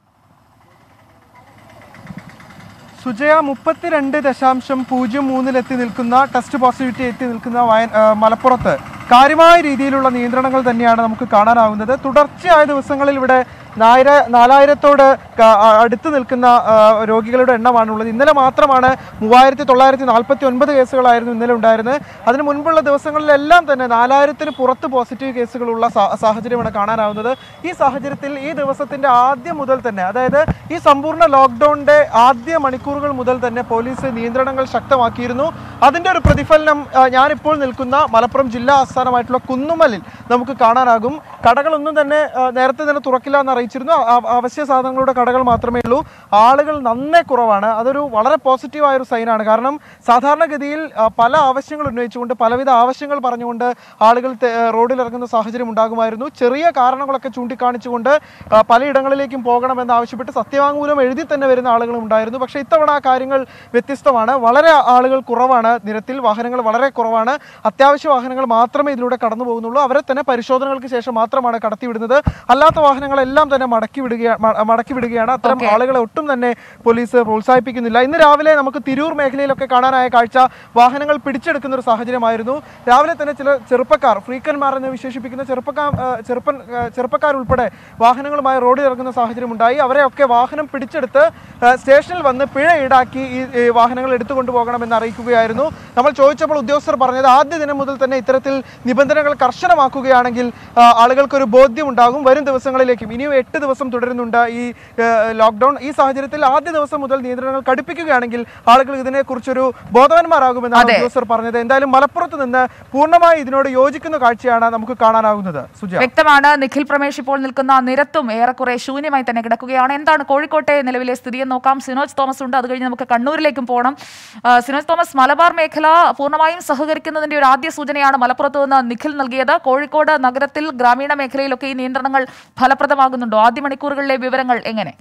സുജയ മുപ്പത്തിരണ്ട് ദശാംശം പൂജ്യം മൂന്നിലെത്തി നിൽക്കുന്ന ടെസ്റ്റ് പോസിറ്റിവിറ്റി എത്തി നിൽക്കുന്ന വയ ആ, മലപ്പുറത്ത് കാര്യമായ രീതിയിലുള്ള നിയന്ത്രണങ്ങൾ തന്നെയാണ് നമുക്ക് കാണാനാവുന്നത് തുടർച്ചയായ ദിവസങ്ങളിൽ ഇവിടെ നായിര നാലായിരത്തോട് ക- ആ, അടുത്ത് നിൽക്കുന്ന ആ, രോഗികളുടെ എണ്ണമാണുള്ളത് ഇന്നലെ മാത്രമാണ് മൂവായിരത്തി തൊള്ളായിരത്തി നാൽപ്പത്തി ഒൻപത് കേസുകളായിരുന്നു ഇന്നലെ ഉണ്ടായിരുന്നത് അതിന് മുൻപുള്ള ദിവസങ്ങളിലെല്ലാം തന്നെ നാലായിരത്തിന് പുറത്ത് പോസിറ്റീവ് കേസുകളുള്ള സാ- സാഹചര്യമാണ് കാണാനാവുന്നത് ഈ സാഹചര്യത്തിൽ ഈ ദിവസത്തിന്റെ ആദ്യം മുതൽ തന്നെ അതായത് ഈ സമ്പൂർണ്ണ ലോക്ക്ഡൌണിന്റെ ആദ്യ മണിക്കൂറുകൾ മുതൽ തന്നെ പോലീസ് നിയന്ത്രണങ്ങൾ ശക്തമാക്കിയിരുന്നു അതിന്റെ ഒരു പ്രതിഫലനം ആ, ഞാനിപ്പോൾ നിൽക്കുന്ന മലപ്പുറം ജില്ലാ ആസ്ഥാനമായിട്ടുള്ള കുന്നുമലിൽ നമുക്ക് കാണാനാകും കടകളൊന്നും തന്നെ ആ, നേരത്തെ തന്നെ തുറക്കില്ല എന്ന് അറിയിച്ചിരുന്നു ആ- ആ- അവശ്യ സാധനങ്ങളുടെ കടകൾ മാത്രമേ ഉള്ളൂ ആളുകൾ നന്നേ കുറവാണ് അതൊരു വളരെ പോസിറ്റീവായ ഒരു സൈനാണ് കാരണം സാധാരണഗതിയിൽ ആ, പല ആവശ്യങ്ങൾ ഉന്നയിച്ചുകൊണ്ട് പലവിധ ആവശ്യങ്ങൾ പറഞ്ഞുകൊണ്ട് ആളുകൾ തെ- റോഡിൽ ഇറങ്ങുന്ന സാഹചര്യം ഉണ്ടാകുമായിരുന്നു ചെറിയ കാരണങ്ങളൊക്കെ ചൂണ്ടിക്കാണിച്ചുകൊണ്ട് ആ, പലയിടങ്ങളിലേക്കും പോകണമെന്ന് ആവശ്യപ്പെട്ട് സത്യവാങ്മൂലം എഴുതി തന്നെ വരുന്ന ആളുകളും ഉണ്ടായിരുന്നു പക്ഷേ ഇത്തവണ ആ കാര്യങ്ങൾ വ്യത്യസ്തമാണ് വളരെ ആളുകൾ കുറവാണ് നിരത്തിൽ വാഹനങ്ങൾ വളരെ കുറവാണ് അത്യാവശ്യ വാഹനങ്ങൾ മാത്രമേ ഇതിലൂടെ കടന്നു പോകുന്നുള്ളൂ അവരെ തന്നെ പരിശോധനകൾക്ക് ശേഷം മാത്രമാണ് കടത്തിവിടുന്നത് അല്ലാത്ത വാഹനങ്ങളെല്ലാം തന്നെ മടക്കി വിടുകയാണ് മടക്കി വിടുകയാണ് അത്തരം Okay. ആളുകളെ ഒട്ടും തന്നെ പോലീസ് പ്രോത്സാഹിപ്പിക്കുന്നില്ല ഇന്ന് രാവിലെ നമുക്ക് തിരൂർ മേഖലയിലൊക്കെ കാണാനായ കാഴ്ച വാഹനങ്ങൾ പിടിച്ചെടുക്കുന്ന ഒരു സാഹചര്യമായിരുന്നു രാവിലെ തന്നെ ചില ചെറുപ്പക്കാർ ഫ്രീക്കന്മാർ എന്ന് വിശേഷിപ്പിക്കുന്ന ചെറുപ്പക്കാർ ആ, ചെറുപ്പൻ ആ, ചെറുപ്പക്കാരുൾപ്പെടെ വാഹനങ്ങളുമായി റോഡിൽ ഇറങ്ങുന്ന സാഹചര്യം ഉണ്ടായി അവരെയൊക്കെ വാഹനം പിടിച്ചെടുത്ത് ആ, സ്റ്റേഷനിൽ വന്ന് പിഴ ഈടാക്കി ഈ ഈ വാഹനങ്ങൾ എടുത്തുകൊണ്ട് പോകണമെന്ന് അറിയിക്കുകയായിരുന്നു നമ്മൾ ചോദിച്ചപ്പോൾ ഉദ്യോഗസ്ഥർ പറഞ്ഞത് ആദ്യ ദിനം മുതൽ തന്നെ ഇത്തരത്തിൽ നിബന്ധനകൾ കർശനമാക്കുകയാണെങ്കിൽ ആ, ആളുകൾക്കൊരു ബോധ്യം ഉണ്ടാകും വരും ദിവസങ്ങളിലേക്കും ഇനിയും എട്ട് ദിവസം തുടരുന്നുണ്ട് ഈ ആ, ലോക്ക്ഡൌൺ ഈ സാഹചര്യത്തിൽ ആദ്യ ദിവസം മുതൽ നിയന്ത്രണങ്ങൾ കടുപ്പിക്കുകയാണെങ്കിൽ ആളുകൾ ഇതിനെക്കുറിച്ചൊരു ബോധവാന്മാരാകുമെന്നാണ് അതെ. ഉദ്യോഗസ്ഥർ പറഞ്ഞത് എന്തായാലും മലപ്പുറത്ത് നിന്ന് പൂർണ്ണമായി ഇതിനോട് യോജിക്കുന്ന കാഴ്ചയാണ് നമുക്ക് കാണാനാകുന്നത് സുജ വ്യക്തമാണ് നിഖിൽ പ്രമേഷ് ഇപ്പോൾ നിൽക്കുന്ന നിരത്തും ഏറെക്കുറെ ശൂന്യമായി തന്നെ കിടക്കുകയാണ് എന്താണ് കോഴിക്കോട്ടെ നിലവിലെ സ്ഥിതിയെന്ന് നോക്കാം സിനോജ് തോമസ് ഉണ്ട് അത് കഴിഞ്ഞ് നമുക്ക് കണ്ണൂരിലേക്കും പോകണം ആ, സിനോജ് തോമസ് മലബാർ മേഖല പൂർണ്ണമായും സഹകരിക്കുന്നതിന്റെ ഒരു ആദ്യ സൂചനയാണ് മലപ്പുറത്ത് നിന്ന് നിഖിൽ നൽകിയത് കോഴിക്കോട് നഗരത്തിൽ ഗ്രാമീണ മേഖലയിലൊക്കെ ഈ നിയന്ത്രണങ്ങൾ ഫലപ്രദമാകുന്നുണ്ടോ ആദ്യ മണിക്കൂറുകളിലെ വിവരങ്ങൾ എങ്ങനെ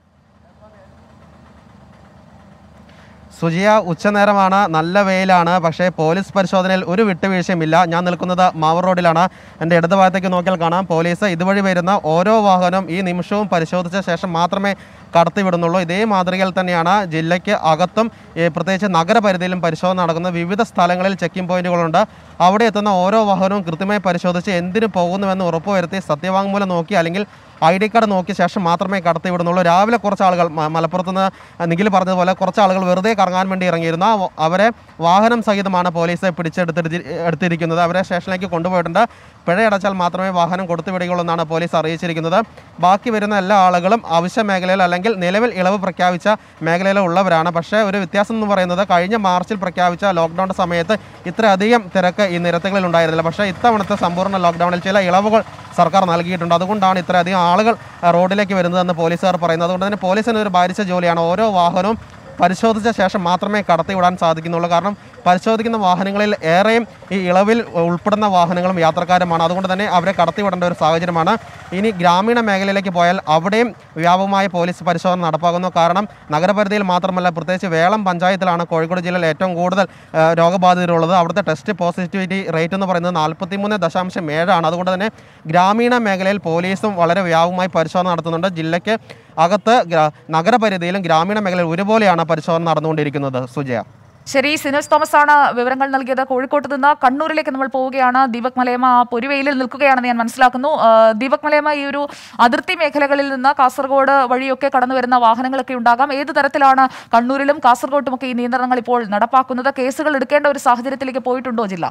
സുജിയ ഉച്ചനേരമാണ് നല്ല വെയിലാണ് പക്ഷേ പോലീസ് പരിശോധനയിൽ ഒരു വിട്ടുവീഴ്ചയുമില്ല ഞാൻ നിൽക്കുന്നത് മാവൂർ റോഡിലാണ് എൻ്റെ ഇടത് ഭാഗത്തേക്ക് നോക്കിയാൽ കാണാം പോലീസ് ഇതുവഴി വരുന്ന ഓരോ വാഹനവും ഈ നിമിഷവും പരിശോധിച്ച ശേഷം മാത്രമേ കടത്തിവിടുന്നുള്ളൂ ഇതേ മാതൃകയിൽ തന്നെയാണ് ജില്ലയ്ക്ക് അകത്തും ഈ പ്രത്യേകിച്ച് നഗരപരിധിയിലും പരിശോധന നടക്കുന്ന വിവിധ സ്ഥലങ്ങളിൽ ചെക്കിംഗ് പോയിന്റുകളുണ്ട് അവിടെ എത്തുന്ന ഓരോ വാഹനവും കൃത്യമായി പരിശോധിച്ച് എന്തിനു പോകുന്നുവെന്ന് ഉറപ്പുവരുത്തി സത്യവാങ്മൂലം നോക്കി അല്ലെങ്കിൽ ഐ ഡി കാർഡ് നോക്കിയ ശേഷം മാത്രമേ കടത്തി വിടുന്നുള്ളൂ രാവിലെ കുറച്ച് ആളുകൾ മ- മലപ്പുറത്ത് നിന്ന് നിഖിൽ പറഞ്ഞതുപോലെ കുറച്ച് ആളുകൾ വെറുതെ കറങ്ങാൻ വേണ്ടി ഇറങ്ങിയിരുന്നു ആ വ- അവരെ വാഹനം സഹിതമാണ് പോലീസ് പിടിച്ചെടുത്തിരി എടുത്തിരിക്കുന്നത് അവരെ സ്റ്റേഷനിലേക്ക് കൊണ്ടുപോയിട്ടുണ്ട് പിഴയടച്ചാൽ മാത്രമേ വാഹനം കൊടുത്തു വിടുകയുള്ളൂ എന്നാണ് പോലീസ് അറിയിച്ചിരിക്കുന്നത് ബാക്കി വരുന്ന എല്ലാ ആളുകളും അവശ്യ മേഖലയിൽ അല്ലെങ്കിൽ നിലവിൽ ഇളവ് പ്രഖ്യാപിച്ച മേഖലയിൽ ഉള്ളവരാണ് പക്ഷേ ഒരു വ്യത്യാസം എന്ന് പറയുന്നത് കഴിഞ്ഞ മാർച്ചിൽ പ്രഖ്യാപിച്ച ലോക്ക്ഡൗണിൻ്റെ സമയത്ത് ഇത്രയധികം തിരക്ക് ഈ നിരത്തുകളിൽ ഉണ്ടായിരുന്നില്ല പക്ഷേ ഇത്തവണത്തെ സമ്പൂർണ്ണ ലോക്ക്ഡൗണിൽ ചില ഇളവുകൾ സർക്കാർ നൽകിയിട്ടുണ്ട് അതുകൊണ്ടാണ് ഇത്രയധികം ആളുകൾ ആ, റോഡിലേക്ക് വരുന്നതെന്ന് പോലീസുകാർ പറയുന്നത് അതുകൊണ്ട് തന്നെ പോലീസിന് ഒരു ഭാരിച്ച ജോലിയാണ് ഓരോ വാഹനവും പരിശോധിച്ച ശേഷം മാത്രമേ കടത്തിവിടാൻ സാധിക്കുന്നുള്ളൂ കാരണം പരിശോധിക്കുന്ന വാഹനങ്ങളിൽ ഏറെയും ഈ ഇളവിൽ ഉൾപ്പെടുന്ന വാഹനങ്ങളും യാത്രക്കാരുമാണ് അതുകൊണ്ട് തന്നെ അവരെ കടത്തിവിടേണ്ട ഒരു സാഹചര്യമാണ് ഇനി ഗ്രാമീണ മേഖലയിലേക്ക് പോയാൽ അവിടെയും വ്യാപകമായ പോലീസ് പരിശോധന നടപ്പാക്കുന്നു കാരണം നഗരപരിധിയിൽ മാത്രമല്ല പ്രത്യേകിച്ച് വേളം പഞ്ചായത്തിലാണ് കോഴിക്കോട് ജില്ലയിൽ ഏറ്റവും കൂടുതൽ ആ, രോഗബാധിതരുള്ളത് അവിടുത്തെ ടെസ്റ്റ് പോസിറ്റിവിറ്റി റേറ്റ് എന്ന് പറയുന്നത് നാൽപ്പത്തി മൂന്ന് ദശാംശം ഏഴാണ് അതുകൊണ്ട് തന്നെ ഗ്രാമീണ മേഖലയിൽ പോലീസും വളരെ വ്യാപകമായി പരിശോധന നടത്തുന്നുണ്ട് ജില്ലയ്ക്ക് അകത്ത് ഗ്രാ- നഗരപരിധിയിലും ഗ്രാമീണ മേഖലയിൽ ഒരുപോലെയാണ് പരിശോധന നടന്നുകൊണ്ടിരിക്കുന്നത് സുജയ ശരി സിനോസ് തോമസ് ആണ് വിവരങ്ങൾ നൽകിയത് കോഴിക്കോട്ട് നിന്ന് കണ്ണൂരിലേക്ക് നമ്മൾ പോവുകയാണ് ദീപക് മലയമ്മ ആ പൊരുവെയിലിൽ നിൽക്കുകയാണെന്ന് ഞാൻ മനസ്സിലാക്കുന്നു ആ, ദീപക് മലയമ്മ ഈ ഒരു അതിർത്തി മേഖലകളിൽ നിന്ന് കാസർഗോഡ് വഴിയൊക്കെ കടന്നു വരുന്ന വാഹനങ്ങളൊക്കെ ഉണ്ടാകാം ഏത് തരത്തിലാണ് കണ്ണൂരിലും കാസർഗോട്ടുമൊക്കെ ഈ നിയന്ത്രണങ്ങൾ ഇപ്പോൾ നടപ്പാക്കുന്നത് കേസുകൾ എടുക്കേണ്ട ഒരു സാഹചര്യത്തിലേക്ക് പോയിട്ടുണ്ടോ ജില്ല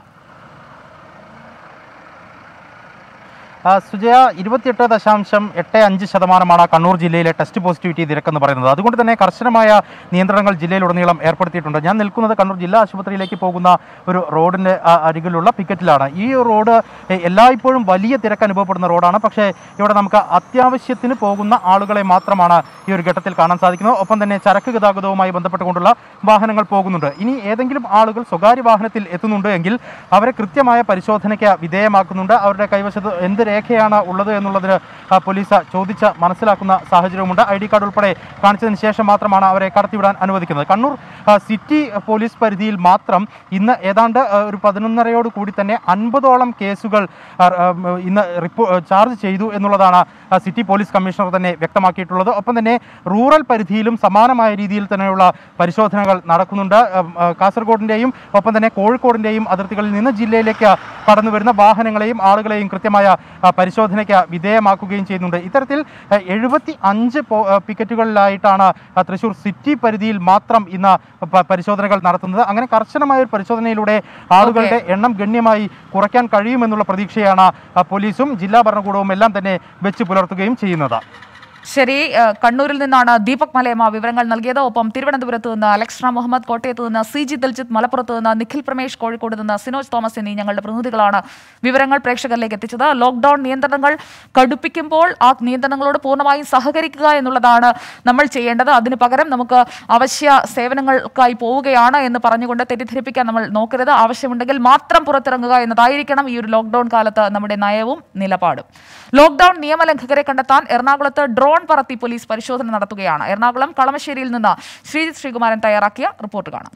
ആ, സുജയ ഇരുപത്തിയെട്ട് ദശാംശം എട്ട് അഞ്ച് ശതമാനമാണ് കണ്ണൂർ ജില്ലയിലെ ടെസ്റ്റ് പോസിറ്റിവിറ്റി നിരക്കെന്ന് പറയുന്നത് അതുകൊണ്ട് തന്നെ കർശനമായ നിയന്ത്രണങ്ങൾ ജില്ലയിലുടനീളം ഏർപ്പെടുത്തിയിട്ടുണ്ട് ഞാൻ നിൽക്കുന്നത് കണ്ണൂർ ജില്ലാ ആശുപത്രിയിലേക്ക് പോകുന്ന ഒരു റോഡിൻ്റെ ആ, അരികിലുള്ള പിക്കറ്റിലാണ് ഈ റോഡ് എ, എല്ലായ്പ്പോഴും വലിയ തിരക്ക് അനുഭവപ്പെടുന്ന റോഡാണ് പക്ഷേ ഇവിടെ നമുക്ക് അത്യാവശ്യത്തിന് പോകുന്ന ആളുകളെ മാത്രമാണ് ഈ ഒരു ഘട്ടത്തിൽ കാണാൻ സാധിക്കുന്നത് ഒപ്പം തന്നെ ചരക്ക് ഗതാഗതവുമായി ബന്ധപ്പെട്ടുകൊണ്ടുള്ള വാഹനങ്ങൾ പോകുന്നുണ്ട് ഇനി ഏതെങ്കിലും ആളുകൾ സ്വകാര്യ വാഹനത്തിൽ എത്തുന്നുണ്ട് എങ്കിൽ അവരെ കൃത്യമായ പരിശോധനയ്ക്ക് വിധേയമാക്കുന്നുണ്ട് അവരുടെ കൈവശത്ത് എന്ത് രേഖയാണ് ഉള്ളത് എന്നുള്ളതിന് ആ, പോലീസ് ചോദിച്ച് മനസ്സിലാക്കുന്ന സാഹചര്യവുമുണ്ട് ഐ ഡി കാർഡ് ഉൾപ്പെടെ കാണിച്ചതിന് ശേഷം മാത്രമാണ് അവരെ കടത്തിവിടാൻ അനുവദിക്കുന്നത് കണ്ണൂർ ആ, സിറ്റി പോലീസ് പരിധിയിൽ മാത്രം ഇന്ന് ഏതാണ്ട് ആ, ഒരു പതിനൊന്നരയോട് കൂടി തന്നെ അൻപതോളം കേസുകൾ ആ, ആ, ഇന്ന് റിപ്പോ ചാർജ് ചെയ്തു എന്നുള്ളതാണ് ആ, സിറ്റി പോലീസ് കമ്മീഷണർ തന്നെ വ്യക്തമാക്കിയിട്ടുള്ളത് ഒപ്പം തന്നെ റൂറൽ പരിധിയിലും സമാനമായ രീതിയിൽ തന്നെയുള്ള പരിശോധനകൾ നടക്കുന്നുണ്ട് ആ, ആ, കാസർഗോഡിൻ്റെയും ഒപ്പം തന്നെ കോഴിക്കോടിൻ്റെയും അതിർത്തികളിൽ നിന്ന് ജില്ലയിലേക്ക് കടന്നു വരുന്ന വാഹനങ്ങളെയും ആളുകളെയും കൃത്യമായ ആ, പരിശോധനയ്ക്ക് വിധേയമാക്കുകയും ചെയ്യുന്നുണ്ട് ഇത്തരത്തിൽ എഴുപത്തി അഞ്ച് പിക്കറ്റുകളിലായിട്ടാണ് ആ, തൃശൂർ സിറ്റി പരിധിയിൽ മാത്രം ഇന്ന് പ- പരിശോധനകൾ നടത്തുന്നത് അങ്ങനെ കർശനമായ ഒരു പരിശോധനയിലൂടെ ആളുകളുടെ എണ്ണം ഗണ്യമായി കുറയ്ക്കാൻ കഴിയുമെന്നുള്ള പ്രതീക്ഷയാണ് ആ, പോലീസും ജില്ലാ ഭരണകൂടവും എല്ലാം തന്നെ വെച്ച് പുലർത്തുകയും ചെയ്യുന്നത് ശരി ഏഹ് കണ്ണൂരിൽ നിന്നാണ് ദീപക് മലയമ്മ വിവരങ്ങൾ നൽകിയത് ഒപ്പം തിരുവനന്തപുരത്ത് നിന്ന് അലക്സ്ര മുഹമ്മദ് കോട്ടയത്ത് നിന്ന് സി ജി ദിൽജിത്ത് മലപ്പുറത്ത് നിന്ന് നിഖിൽ പ്രമേഷ് കോഴിക്കോട് നിന്ന് സിനോജ് തോമസ് എന്നീ ഞങ്ങളുടെ പ്രതിനിധികളാണ് വിവരങ്ങൾ പ്രേക്ഷകരിലേക്ക് എത്തിച്ചത് ലോക്ഡൌൺ നിയന്ത്രണങ്ങൾ കടുപ്പിക്കുമ്പോൾ ആ നിയന്ത്രണങ്ങളോട് പൂർണ്ണമായും സഹകരിക്കുക എന്നുള്ളതാണ് നമ്മൾ ചെയ്യേണ്ടത് അതിന് പകരം നമുക്ക് അവശ്യ സേവനങ്ങൾക്കായി പോവുകയാണ് എന്ന് പറഞ്ഞുകൊണ്ട് തെറ്റിദ്ധരിപ്പിക്കാൻ നമ്മൾ നോക്കരുത് ആവശ്യമുണ്ടെങ്കിൽ മാത്രം പുറത്തിറങ്ങുക എന്നതായിരിക്കണം ഈ ഒരു ലോക്ഡൌൺ കാലത്ത് നമ്മുടെ നയവും നിലപാടും ലോക്ഡൌൺ നിയമലംഘകരെ കണ്ടെത്താൻ എറണാകുളത്ത് ഡ്രോൺ പറത്തി പോലീസ് പരിശോധന നടത്തുകയാണ് എറണാകുളം കളമശ്ശേരിയിൽ നിന്ന് ശ്രീജിത് ശ്രീകുമാരൻ തയ്യാറാക്കിയ റിപ്പോർട്ട് കാണാം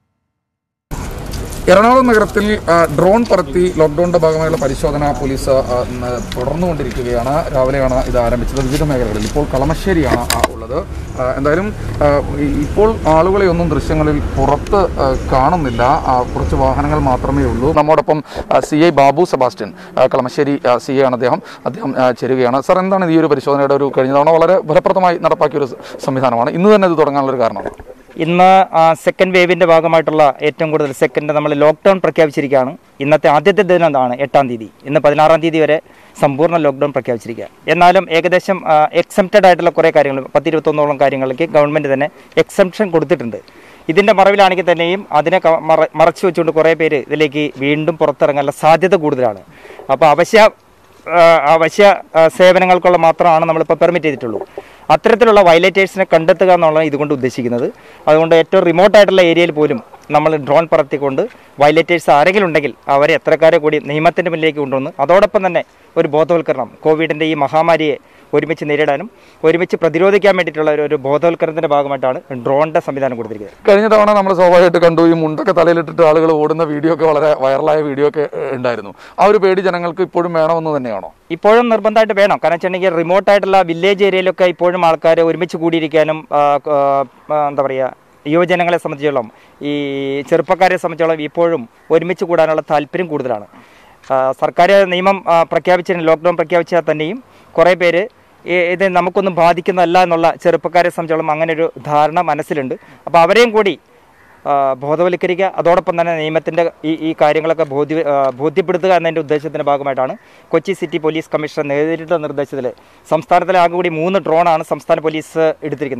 എറണാകുളം നഗരത്തിൽ ആ, ഡ്രോൺ പറത്തി ലോക്ക്ഡൌണിന്റെ ഭാഗമായുള്ള പരിശോധന പോലീസ് ആ, ഇന്ന് തുടർന്നുകൊണ്ടിരിക്കുകയാണ് രാവിലെയാണ് ഇത് ആരംഭിച്ചത് വിവിധ മേഖലകളിൽ ഇപ്പോൾ കളമശ്ശേരിയാണ് ആ, ഉള്ളത് ആ, എന്തായാലും ആ, ഈ- ഇപ്പോൾ ആളുകളെ ഒന്നും ദൃശ്യങ്ങളിൽ പുറത്ത് ആ, കാണുന്നില്ല ആ, കുറച്ച് വാഹനങ്ങൾ മാത്രമേ ഉള്ളൂ നമ്മോടൊപ്പം സി ഐ ബാബു സെബാസ്റ്റ്യൻ ആ, കളമശ്ശേരി സി ഐ ആണ് അദ്ദേഹം അദ്ദേഹം ആ, ചേരുകയാണ് സാർ എന്താണ് ഈ ഒരു പരിശോധനയുടെ ഒരു കഴിഞ്ഞ തവണ വളരെ ഫലപ്രദമായി നടപ്പാക്കിയ ഒരു സംവിധാനമാണ് ഇന്ന് തന്നെ ഇത് തുടങ്ങാനുള്ള ഒരു കാരണമാണ് ഇന്ന് സെക്കൻഡ് വേവിൻ്റെ ഭാഗമായിട്ടുള്ള ഏറ്റവും കൂടുതൽ സെക്കൻഡ് നമ്മൾ ലോക്ക്ഡൗൺ പ്രഖ്യാപിച്ചിരിക്കുകയാണ് ഇന്നത്തെ ആദ്യത്തെ ദിനമാണ് എട്ടാം തീയതി ഇന്ന് പതിനാറാം തീയതി വരെ സമ്പൂർണ്ണ ലോക്ക്ഡൗൺ പ്രഖ്യാപിച്ചിരിക്കുക എന്നാലും ഏകദേശം എക്സംപ്റ്റഡ് ആയിട്ടുള്ള കുറേ കാര്യങ്ങൾ പത്തിരുപത്തൊന്നോളം കാര്യങ്ങളിലേക്ക് ഗവൺമെൻറ് തന്നെ എക്സംപ്ഷൻ കൊടുത്തിട്ടുണ്ട് ഇതിൻ്റെ മറവിലാണെങ്കിൽ തന്നെയും അതിനെ ക- മറ- മറച്ചു വെച്ചുകൊണ്ട് കുറേ പേര് ഇതിലേക്ക് വീണ്ടും പുറത്തിറങ്ങാനുള്ള സാധ്യത കൂടുതലാണ് അപ്പോൾ അവശ്യ ആ, അവശ്യ ആ, സേവനങ്ങൾക്കുള്ള മാത്രമാണ് നമ്മളിപ്പോൾ പെർമിറ്റ് ചെയ്തിട്ടുള്ളൂ അത്തരത്തിലുള്ള വയലേറ്റേഴ്സിനെ കണ്ടെത്തുക എന്നുള്ളതാണ് ഇതുകൊണ്ട് ഉദ്ദേശിക്കുന്നത് അതുകൊണ്ട് ഏറ്റവും റിമോട്ട് ആയിട്ടുള്ള ഏരിയയിൽ പോലും നമ്മൾ ഡ്രോൺ പറത്തിക്കൊണ്ട് വയലേറ്റേഴ്സ് ആരെങ്കിലും ഉണ്ടെങ്കിൽ അവരെ എത്രക്കാരെ കൂടി നിയമത്തിൻ്റെ മുന്നിലേക്ക് കൊണ്ടുവന്ന് അതോടൊപ്പം തന്നെ ഒരു ബോധവൽക്കരണം കോവിഡിൻ്റെ ഈ മഹാമാരിയെ ഒരുമിച്ച് നേരിടാനും ഒരുമിച്ച് പ്രതിരോധിക്കാൻ വേണ്ടിയിട്ടുള്ള ഒരു- ഒരു ബോധവൽക്കരണത്തിൻ്റെ ഭാഗമായിട്ടാണ് ഡ്രോണിൻ്റെ സംവിധാനം കൊടുത്തിരിക്കുന്നത് കഴിഞ്ഞ തവണ നമ്മൾ സ്വാഭാവികമായിട്ട് കണ്ടു ഈ മുണ്ടൊക്കെ തലയിലിട്ടിട്ട് ആളുകൾ ഓടുന്ന വീഡിയോ ഒക്കെ വളരെ വൈറലായ വീഡിയോ ഒക്കെ ഏഹ്, ഉണ്ടായിരുന്നു ആ ഒരു പേടി ജനങ്ങൾക്ക് ഇപ്പോഴും വേണമെന്ന് തന്നെയാണോ ഇപ്പോഴും നിർബന്ധമായിട്ട് വേണം കാരണം വെച്ചിട്ടുണ്ടെങ്കിൽ റിമോട്ട് ആയിട്ടുള്ള വില്ലേജ് ഏരിയയിലൊക്കെ ഇപ്പോഴും ആൾക്കാർ ഒരുമിച്ച് കൂടിയിരിക്കാനും ആ, ആ, ആ, എന്താ പറയുക യുവജനങ്ങളെ സംബന്ധിച്ചോളം ഈ ചെറുപ്പക്കാരെ സംബന്ധിച്ചോളം ഇപ്പോഴും ഒരുമിച്ച് കൂടാനുള്ള താല്പര്യം കൂടുതലാണ് ആ, സർക്കാർ നിയമം ആ, പ്രഖ്യാപിച്ചതിന് ലോക്ക്ഡൗൺ പ്രഖ്യാപിച്ചാൽ തന്നെയും കുറേ പേര് ഈ- ഇത് നമുക്കൊന്നും ബാധിക്കുന്നതല്ല എന്നുള്ള ചെറുപ്പക്കാരെ സംബന്ധിച്ചോളം അങ്ങനെ ഒരു ധാരണ മനസ്സിലുണ്ട് അപ്പോൾ അവരെയും കൂടി ആ, ബോധവൽക്കരിക്കുക അതോടൊപ്പം തന്നെ നിയമത്തിൻ്റെ ഈ ഈ കാര്യങ്ങളൊക്കെ ബോധ്യ ആ, ബോധ്യപ്പെടുത്തുക എന്നതിൻ്റെ ഉദ്ദേശത്തിൻ്റെ ഭാഗമായിട്ടാണ് കൊച്ചി സിറ്റി പോലീസ് കമ്മീഷണർ നേരിട്ട നിർദ്ദേശത്തിൽ സംസ്ഥാനത്തിലെ ആകെ കൂടി മൂന്ന് ഡ്രോണാണ് സംസ്ഥാന പോലീസ് എടുത്തിരിക്കുന്നത്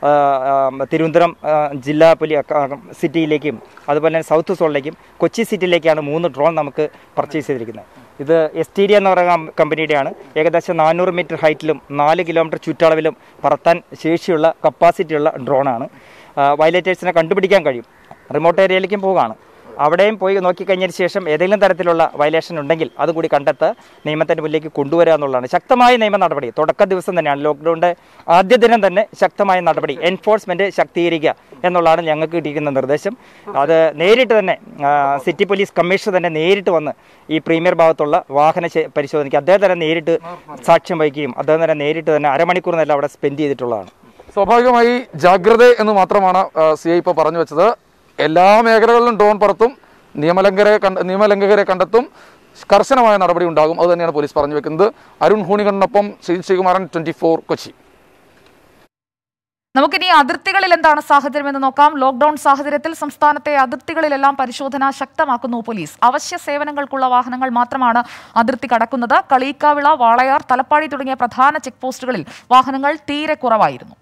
ആ, ആ, തിരുവനന്തപുരം ആ, ജില്ലാ പോലീ സിറ്റിയിലേക്കും അതുപോലെ തന്നെ സൗത്ത് സോണിലേക്കും കൊച്ചി സിറ്റിയിലേക്കാണ് മൂന്ന് ഡ്രോൺ നമുക്ക് പർച്ചേസ് ചെയ്തിരിക്കുന്നത് ഇത് എസ് ടി ഡി എന്ന് പറയുന്ന കം- കമ്പനിയുടെയാണ് ഏകദേശം നാനൂറ് മീറ്റർ ഹൈറ്റിലും നാല് കിലോമീറ്റർ ചുറ്റളവിലും പറത്താൻ ശേഷിയുള്ള കപ്പാസിറ്റിയുള്ള ഡ്രോണാണ് വയലേറ്റേഴ്സിനെ കണ്ടുപിടിക്കാൻ കഴിയും റിമോട്ട് ഏരിയയിലേക്കും പോവുകയാണ് അവിടെയും പോയി നോക്കിക്കഴിഞ്ഞതിന് ശേഷം ഏതെങ്കിലും തരത്തിലുള്ള വയലേഷൻ ഉണ്ടെങ്കിൽ അതുകൂടി കണ്ടെത്ത് നിയമത്തിൻ്റെ മുന്നിലേക്ക് കൊണ്ടുവരിക എന്നുള്ളതാണ് ശക്തമായ നിയമ നടപടി തുടക്ക ദിവസം തന്നെയാണ് ലോക്ക്ഡൗണിൻ്റെ ആദ്യ ദിനം തന്നെ ശക്തമായ നടപടി എൻഫോഴ്സ്മെൻറ്റ് ശക്തീകരിക്കുക എന്നുള്ളതാണ് ഞങ്ങൾക്ക് കിട്ടിയിരിക്കുന്ന നിർദ്ദേശം അത് നേരിട്ട് തന്നെ ആ, സിറ്റി പോലീസ് കമ്മീഷണർ തന്നെ നേരിട്ട് വന്ന് ഈ പ്രീമിയർ ഭാഗത്തുള്ള വാഹന ശേ- പരിശോധനയ്ക്ക് അദ്ദേഹം തന്നെ നേരിട്ട് സാക്ഷ്യം വഹിക്കുകയും അദ്ദേഹം തന്നെ നേരിട്ട് തന്നെ അരമണിക്കൂർ നേരം അവിടെ സ്പെൻഡ് ചെയ്തിട്ടുള്ളതാണ് സ്വാഭാവികമായി ജാഗ്രത എന്ന് മാത്രമാണ് സി ഐ ഇപ്പോൾ പറഞ്ഞു വെച്ചത് എല്ലാ മേഖലകളിലും ഡ്രോൺ പറത്തും നിയമലംഘകരെ കണ്ട നിയമലംഘകരെ കണ്ടെത്തും കർശനമായ നടപടി ഉണ്ടാകും അത് തന്നെയാണ് പോലീസ് പറഞ്ഞു വെക്കുന്നത് അരുൺ ഹൂണികണ്ണൊപ്പം ശ്രീ ശ്രീകുമാരൻ ട്വന്റി ഫോർ കൊച്ചി നമുക്കിനി അതിർത്തികളിൽ എന്താണ് സാഹചര്യം എന്ന് നോക്കാം ലോക്ഡൌൺ സാഹചര്യത്തിൽ സംസ്ഥാനത്തെ അതിർത്തികളിലെല്ലാം പരിശോധന ശക്തമാക്കുന്നു പോലീസ് അവശ്യ സേവനങ്ങൾക്കുള്ള വാഹനങ്ങൾ മാത്രമാണ് അതിർത്തി കടക്കുന്നത് കളീക്കാവിള വാളയാർ തലപ്പാടി തുടങ്ങിയ പ്രധാന ചെക്ക് പോസ്റ്റുകളിൽ വാഹനങ്ങൾ തീരെ കുറവായിരുന്നു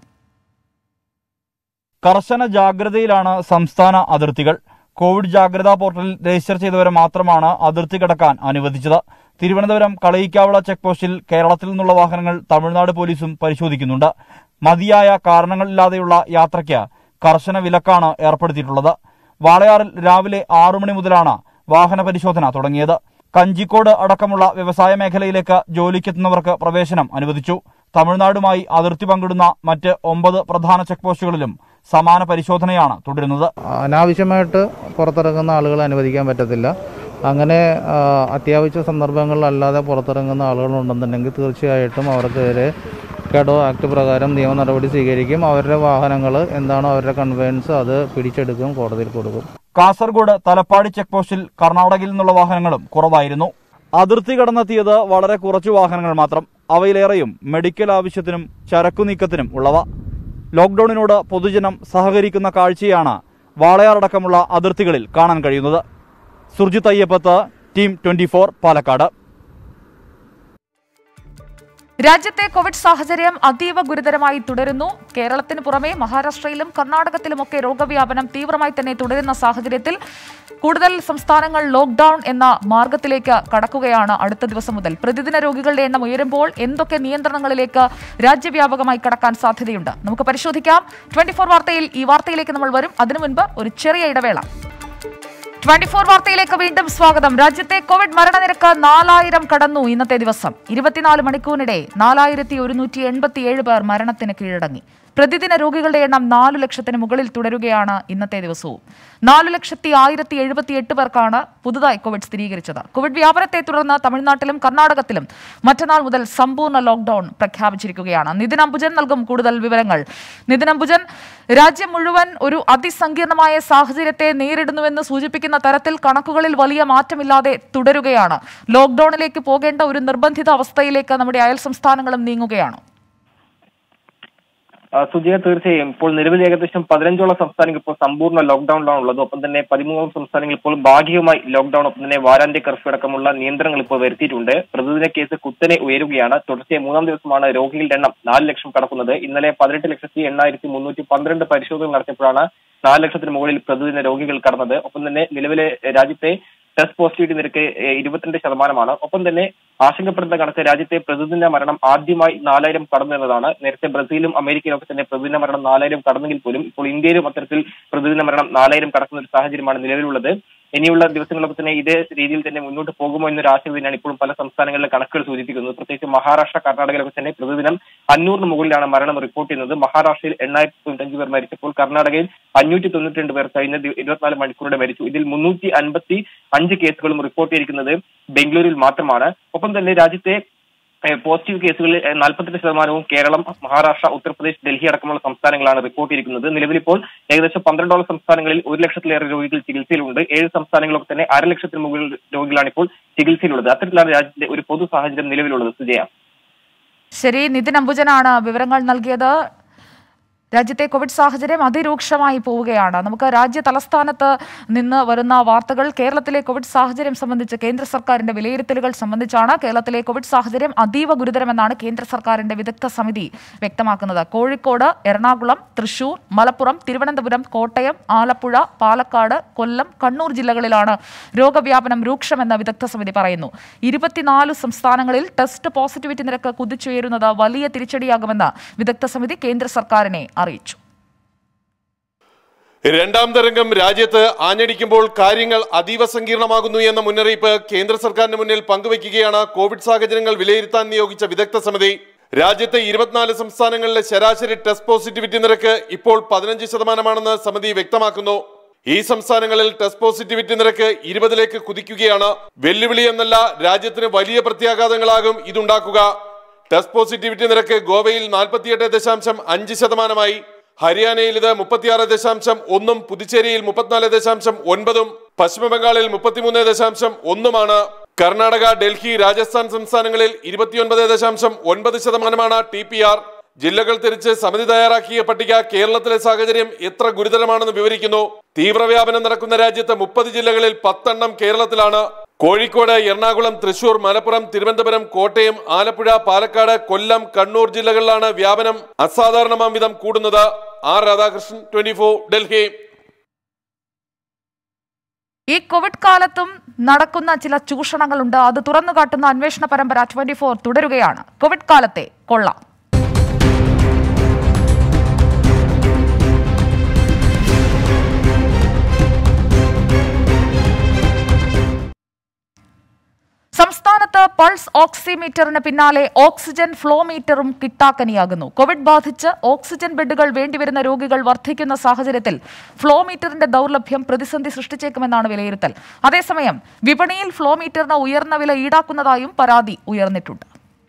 കർശന ജാഗ്രതയിലാണ് സംസ്ഥാന അതിർത്തികൾ കോവിഡ് ജാഗ്രതാ പോർട്ടലിൽ രജിസ്റ്റർ ചെയ്തവരെ മാത്രമാണ് അതിർത്തി കടക്കാൻ അനുവദിച്ചത് തിരുവനന്തപുരം കളയിക്കാവിള ചെക്ക് പോസ്റ്റിൽ കേരളത്തിൽ നിന്നുള്ള വാഹനങ്ങൾ തമിഴ്നാട് പോലീസും പരിശോധിക്കുന്നുണ്ട് മതിയായ കാരണങ്ങളില്ലാതെയുള്ള യാത്രയ്ക്ക് കർശന വിലക്കാണ് ഏർപ്പെടുത്തിയിട്ടുള്ളത് വാളയാറിൽ രാവിലെ ആറു മണി മുതലാണ് വാഹന പരിശോധന തുടങ്ങിയത് കഞ്ചിക്കോട് അടക്കമുള്ള വ്യവസായ മേഖലയിലേക്ക് ജോലിക്കെത്തുന്നവർക്ക് പ്രവേശനം അനുവദിച്ചു തമിഴ്നാടുമായി അതിർത്തി പങ്കിടുന്ന മറ്റ് ഒമ്പത് പ്രധാന ചെക്ക് പോസ്റ്റുകളിലും സമാന പരിശോധനയാണ് തുടരുന്നത് അനാവശ്യമായിട്ട് പുറത്തിറങ്ങുന്ന ആളുകളെ അനുവദിക്കാൻ പറ്റത്തില്ല അങ്ങനെ ആ, അത്യാവശ്യ സന്ദർഭങ്ങളിലല്ലാതെ പുറത്തിറങ്ങുന്ന ആളുകളുണ്ടെന്നുണ്ടെങ്കിൽ തീർച്ചയായിട്ടും അവർക്കെതിരെ കെഡോ ആക്ട് പ്രകാരം നിയമ നടപടി സ്വീകരിക്കും അവരുടെ വാഹനങ്ങൾ എന്താണോ അവരുടെ കൺവെയൻസ് അത് പിടിച്ചെടുക്കും കോടതിയിൽ കൊടുക്കും കാസർഗോഡ് തലപ്പാടി ചെക്ക് പോസ്റ്റിൽ കർണാടകയിൽ നിന്നുള്ള വാഹനങ്ങളും കുറവായിരുന്നു അതിർത്തി കടന്നെത്തിയത് വളരെ കുറച്ചു വാഹനങ്ങൾ മാത്രം അവയിലേറെയും മെഡിക്കൽ ആവശ്യത്തിനും ചരക്കു നീക്കത്തിനും ഉള്ളവ ലോക്ഡൌണിനോട് പൊതുജനം സഹകരിക്കുന്ന കാഴ്ചയാണ് വാളയാറടക്കമുള്ള അതിർത്തികളിൽ കാണാൻ കഴിയുന്നത് സുർജിത് അയ്യപ്പത്ത് ടീം ട്വന്റി പാലക്കാട് രാജ്യത്തെ കോവിഡ് സാഹചര്യം അതീവ ഗുരുതരമായി തുടരുന്നു കേരളത്തിന് പുറമെ മഹാരാഷ്ട്രയിലും കർണാടകത്തിലുമൊക്കെ രോഗവ്യാപനം തീവ്രമായി തന്നെ തുടരുന്ന സാഹചര്യത്തിൽ കൂടുതൽ സംസ്ഥാനങ്ങൾ ലോക്ഡൌൺ എന്ന മാർഗത്തിലേക്ക് കടക്കുകയാണ് അടുത്ത ദിവസം മുതൽ പ്രതിദിന രോഗികളുടെ എണ്ണം ഉയരുമ്പോൾ എന്തൊക്കെ നിയന്ത്രണങ്ങളിലേക്ക് രാജ്യവ്യാപകമായി കടക്കാൻ സാധ്യതയുണ്ട് നമുക്ക് പരിശോധിക്കാം ട്വന്റി വാർത്തയിൽ ഈ വാർത്തയിലേക്ക് നമ്മൾ വരും അതിനു മുൻപ് ഒരു ചെറിയ ഇടവേള ട്വന്റി ഫോർ വാർത്തയിലേക്ക് വീണ്ടും സ്വാഗതം രാജ്യത്തെ കോവിഡ് മരണനിരക്ക് നാലായിരം കടന്നു ഇന്നത്തെ ദിവസം ഇരുപത്തിനാല് മണിക്കൂറിനിടെ നാലായിരത്തി ഒരുന്നൂറ്റി എൺപത്തിയേഴ് പേർ മരണത്തിന് കീഴടങ്ങി പ്രതിദിന രോഗികളുടെ എണ്ണം നാലു ലക്ഷത്തിന് മുകളിൽ തുടരുകയാണ് ഇന്നത്തെ ദിവസവും നാലു ലക്ഷത്തി ആയിരത്തി എഴുപത്തിയെട്ട് പേർക്കാണ് പുതുതായി കോവിഡ് സ്ഥിരീകരിച്ചത് കോവിഡ് വ്യാപനത്തെ തുടർന്ന് തമിഴ്നാട്ടിലും കർണാടകത്തിലും മറ്റന്നാൾ മുതൽ സമ്പൂർണ്ണ ലോക്ഡൌൺ പ്രഖ്യാപിച്ചിരിക്കുകയാണ് നിതിൻ അംബുജൻ നൽകും കൂടുതൽ വിവരങ്ങൾ നിതിൻ അംബുജൻ രാജ്യം മുഴുവൻ ഒരു അതിസങ്കീർണമായ സാഹചര്യത്തെ നേരിടുന്നുവെന്ന് സൂചിപ്പിക്കുന്ന തരത്തിൽ കണക്കുകളിൽ വലിയ മാറ്റമില്ലാതെ തുടരുകയാണ് ലോക്ഡൌണിലേക്ക് പോകേണ്ട ഒരു നിർബന്ധിത അവസ്ഥയിലേക്ക് നമ്മുടെ അയൽ സംസ്ഥാനങ്ങളും നീങ്ങുകയാണ് ആ, സുജയ തീർച്ചയായും ഇപ്പോൾ നിലവിൽ ഏകദേശം പതിനഞ്ചോളം സംസ്ഥാനങ്ങൾ ഇപ്പോൾ സമ്പൂർണ്ണ ലോക്ക്ഡൌണിലാണ് ഉള്ളത് ഒപ്പം തന്നെ പതിമൂന്നോളം സംസ്ഥാനങ്ങൾ ഇപ്പോൾ ഭാഗികമായി ലോക്ക്ഡൌൺ ഒപ്പം തന്നെ വാരാന്ത്യ കർഫ്യൂ അടക്കമുള്ള നിയന്ത്രണങ്ങൾ ഇപ്പോൾ വരുത്തിയിട്ടുണ്ട് പ്രതിദിന കേസ് കുത്തനെ ഉയരുകയാണ് തുടർച്ചയായി മൂന്നാം ദിവസമാണ് രോഗികളുടെ എണ്ണം നാല് ലക്ഷം കടക്കുന്നത് ഇന്നലെ പതിനെട്ട് ലക്ഷത്തി എണ്ണായിരത്തി മുന്നൂറ്റി പന്ത്രണ്ട് പരിശോധനകൾ നടത്തിയപ്പോഴാണ് നാല് ലക്ഷത്തിന് മുകളിൽ പ്രതിദിന രോഗികൾ കടന്നത് ഒപ്പം തന്നെ നിലവിലെ രാജ്യത്തെ ടെസ്റ്റ് പോസിറ്റിവിറ്റി നിരക്ക് ഏഹ്, ഇരുപത്തിരണ്ട് ശതമാനമാണ് ഒപ്പം തന്നെ ആശങ്കപ്പെടുന്ന കണക്ക് രാജ്യത്തെ പ്രതിദിന മരണം ആദ്യമായി നാലായിരം കടന്നു എന്നതാണ് നേരത്തെ ബ്രസീലും അമേരിക്കയിലും ഒക്കെ തന്നെ പ്രതിദിന മരണം നാലായിരം കടന്നെങ്കിൽ പോലും ഇപ്പോൾ ഇന്ത്യയിലും അത്തരത്തിൽ പ്രതിദിന മരണം നാലായിരം കടക്കുന്ന ഒരു സാഹചര്യമാണ് നിലവിലുള്ളത് ഇനിയുള്ള ദിവസങ്ങളൊക്കെ തന്നെ ഇതേ രീതിയിൽ തന്നെ മുന്നോട്ട് പോകുമോ എന്നൊരു ആശങ്ക തന്നെയാണ് ഇപ്പോഴും പല സംസ്ഥാനങ്ങളിലെ കണക്കുകൾ സൂചിപ്പിക്കുന്നത് പ്രത്യേകിച്ച് മഹാരാഷ്ട്ര കർണാടകയിലൊക്കെ തന്നെ പ്രതിദിനം അഞ്ഞൂറിന് മുകളിലാണ് മരണം റിപ്പോർട്ട് ചെയ്യുന്നത് മഹാരാഷ്ട്രയിൽ എണ്ണായിരത്തി തൊണ്ണൂറ്റഞ്ച് പേർ മരിച്ചപ്പോൾ കർണാടകയിൽ അഞ്ഞൂറ്റി തൊണ്ണൂറ്റി രണ്ട് പേർ കഴിഞ്ഞ ദി- ഇരുപത്തിനാല് മണിക്കൂറുടെ മരിച്ചു ഇതിൽ മുന്നൂറ്റി അൻപത്തി അഞ്ച് കേസുകളും റിപ്പോർട്ട് ചെയ്തിരിക്കുന്നത് ബംഗളൂരുവിൽ മാത്രമാണ് ഒപ്പം തന്നെ രാജ്യത്തെ ഏഹ് പോസിറ്റീവ് കേസുകളിൽ ഏഹ് നാൽപ്പത്തെട്ട് ശതമാനവും കേരളം മഹാരാഷ്ട്ര ഉത്തർപ്രദേശ് ഡൽഹി അടക്കമുള്ള സംസ്ഥാനങ്ങളാണ് റിപ്പോർട്ട് ചെയ്തിരിക്കുന്നത് നിലവിലിപ്പോൾ ഏകദേശം പന്ത്രണ്ടോളം സംസ്ഥാനങ്ങളിൽ ഒരു ലക്ഷത്തിലേറെ രോഗികൾ ചികിത്സയിലുണ്ട് ഏഴ് സംസ്ഥാനങ്ങളൊക്കെ തന്നെ അര ലക്ഷത്തിന് മുകളിൽ രോഗികളാണ് ഇപ്പോൾ ചികിത്സയിലുള്ളത് അത്തരത്തിലാണ് രാജ്യത്തെ ഒരു പൊതു സാഹചര്യം നിലവിലുള്ളത് സുജയ ശരി നിതിൻ അംബുജനാണ് വിവരങ്ങൾ നൽകിയത് രാജ്യത്തെ കോവിഡ് സാഹചര്യം അതിരൂക്ഷമായി പോവുകയാണ് നമുക്ക് രാജ്യ തലസ്ഥാനത്ത് നിന്ന് വരുന്ന വാർത്തകൾ കേരളത്തിലെ കോവിഡ് സാഹചര്യം സംബന്ധിച്ച് കേന്ദ്ര സർക്കാരിന്റെ വിലയിരുത്തലുകൾ സംബന്ധിച്ചാണ് കേരളത്തിലെ കോവിഡ് സാഹചര്യം അതീവ ഗുരുതരമെന്നാണ് കേന്ദ്ര സർക്കാരിന്റെ വിദഗ്ധ സമിതി വ്യക്തമാക്കുന്നത് കോഴിക്കോട് എറണാകുളം തൃശൂർ മലപ്പുറം തിരുവനന്തപുരം കോട്ടയം ആലപ്പുഴ പാലക്കാട് കൊല്ലം കണ്ണൂർ ജില്ലകളിലാണ് രോഗവ്യാപനം രൂക്ഷമെന്ന് വിദഗ്ധ സമിതി പറയുന്നു ഇരുപത്തിനാല് സംസ്ഥാനങ്ങളിൽ ടെസ്റ്റ് പോസിറ്റിവിറ്റി നിരക്ക് കുതിച്ചുയരുന്നത് വലിയ തിരിച്ചടിയാകുമെന്ന് വിദഗ്ധ സമിതി കേന്ദ്ര സർക്കാരിനെ അറിയിച്ചു രണ്ടാം തരംഗം രാജ്യത്ത് ആഞ്ഞടിക്കുമ്പോൾ കാര്യങ്ങൾ അതീവ സങ്കീർണമാകുന്നു എന്ന മുന്നറിയിപ്പ് കേന്ദ്ര സർക്കാരിന് മുന്നിൽ പങ്കുവയ്ക്കുകയാണ് കോവിഡ് സാഹചര്യങ്ങൾ വിലയിരുത്താൻ നിയോഗിച്ച വിദഗ്ധ സമിതി രാജ്യത്തെ ഇരുപത്തിനാല് സംസ്ഥാനങ്ങളിലെ ശരാശരി ടെസ്റ്റ് പോസിറ്റിവിറ്റി നിരക്ക് ഇപ്പോൾ പതിനഞ്ച് ശതമാനമാണെന്ന് സമിതി വ്യക്തമാക്കുന്നു ഈ സംസ്ഥാനങ്ങളിൽ ടെസ്റ്റ് പോസിറ്റിവിറ്റി നിരക്ക് ഇരുപതിലേക്ക് കുതിക്കുകയാണ് വെല്ലുവിളി എന്നല്ല രാജ്യത്തിന് വലിയ പ്രത്യാഘാതങ്ങളാകും ഇതുണ്ടാക്കുക ടെസ്റ്റ് പോസിറ്റിവിറ്റി നിരക്ക് ഗോവയിൽ നാൽപ്പത്തിയെട്ട് ദശാംശം അഞ്ച് ശതമാനമായി ഹരിയാനയിൽ ഇത് മുപ്പത്തിയാറ് ദശാംശം ഒന്നും പുതുച്ചേരിയിൽ മുപ്പത്തിനാല് ദശാംശം ഒൻപതും പശ്ചിമബംഗാളിൽ മുപ്പത്തിമൂന്ന് ദശാംശം ഒന്നുമാണ് കർണാടക ഡൽഹി രാജസ്ഥാൻ സംസ്ഥാനങ്ങളിൽ ഇരുപത്തിയൊൻപത് ദശാംശം ഒൻപത് ശതമാനമാണ് ടി പി ആർ ജില്ലകൾ തിരിച്ച് സമിതി തയ്യാറാക്കിയ പട്ടിക കേരളത്തിലെ സാഹചര്യം എത്ര ഗുരുതരമാണെന്ന് വിവരിക്കുന്നു തീവ്രവ്യാപനം നടക്കുന്ന രാജ്യത്ത് മുപ്പത് ജില്ലകളിൽ പത്തെണ്ണം കേരളത്തിലാണ് കോഴിക്കോട് എറണാകുളം തൃശൂർ മലപ്പുറം തിരുവനന്തപുരം കോട്ടയം ആലപ്പുഴ പാലക്കാട് കൊല്ലം കണ്ണൂർ ജില്ലകളിലാണ് വ്യാപനം അസാധാരണമാം വിധം കൂടുന്നത് ആർ രാധാകൃഷ്ണൻ ട്വന്റി ഡൽഹി ഈ കോവിഡ് കാലത്തും നടക്കുന്ന ചില ചൂഷണങ്ങളുണ്ട് അത് തുറന്നു കാട്ടുന്ന അന്വേഷണ പരമ്പര ട്വന്റി ഫോർ തുടരുകയാണ് കോവിഡ് കാലത്തെ കൊള്ള സംസ്ഥാനത്ത് പൾസ് ഓക്സിമീറ്ററിന് പിന്നാലെ ഓക്സിജൻ ഫ്ലോ മീറ്ററും കിട്ടാക്കനിയാകുന്നു കോവിഡ് ബാധിച്ച് ഓക്സിജൻ ബെഡുകൾ വേണ്ടിവരുന്ന രോഗികൾ വർദ്ധിക്കുന്ന സാഹചര്യത്തിൽ ഫ്ലോ മീറ്ററിന്റെ ദൗർലഭ്യം പ്രതിസന്ധി സൃഷ്ടിച്ചേക്കുമെന്നാണ് വിലയിരുത്തൽ അതേസമയം വിപണിയിൽ ഫ്ലോ മീറ്ററിന് ഉയർന്ന വില ഈടാക്കുന്നതായും പരാതി ഉയർന്നിട്ടുണ്ട്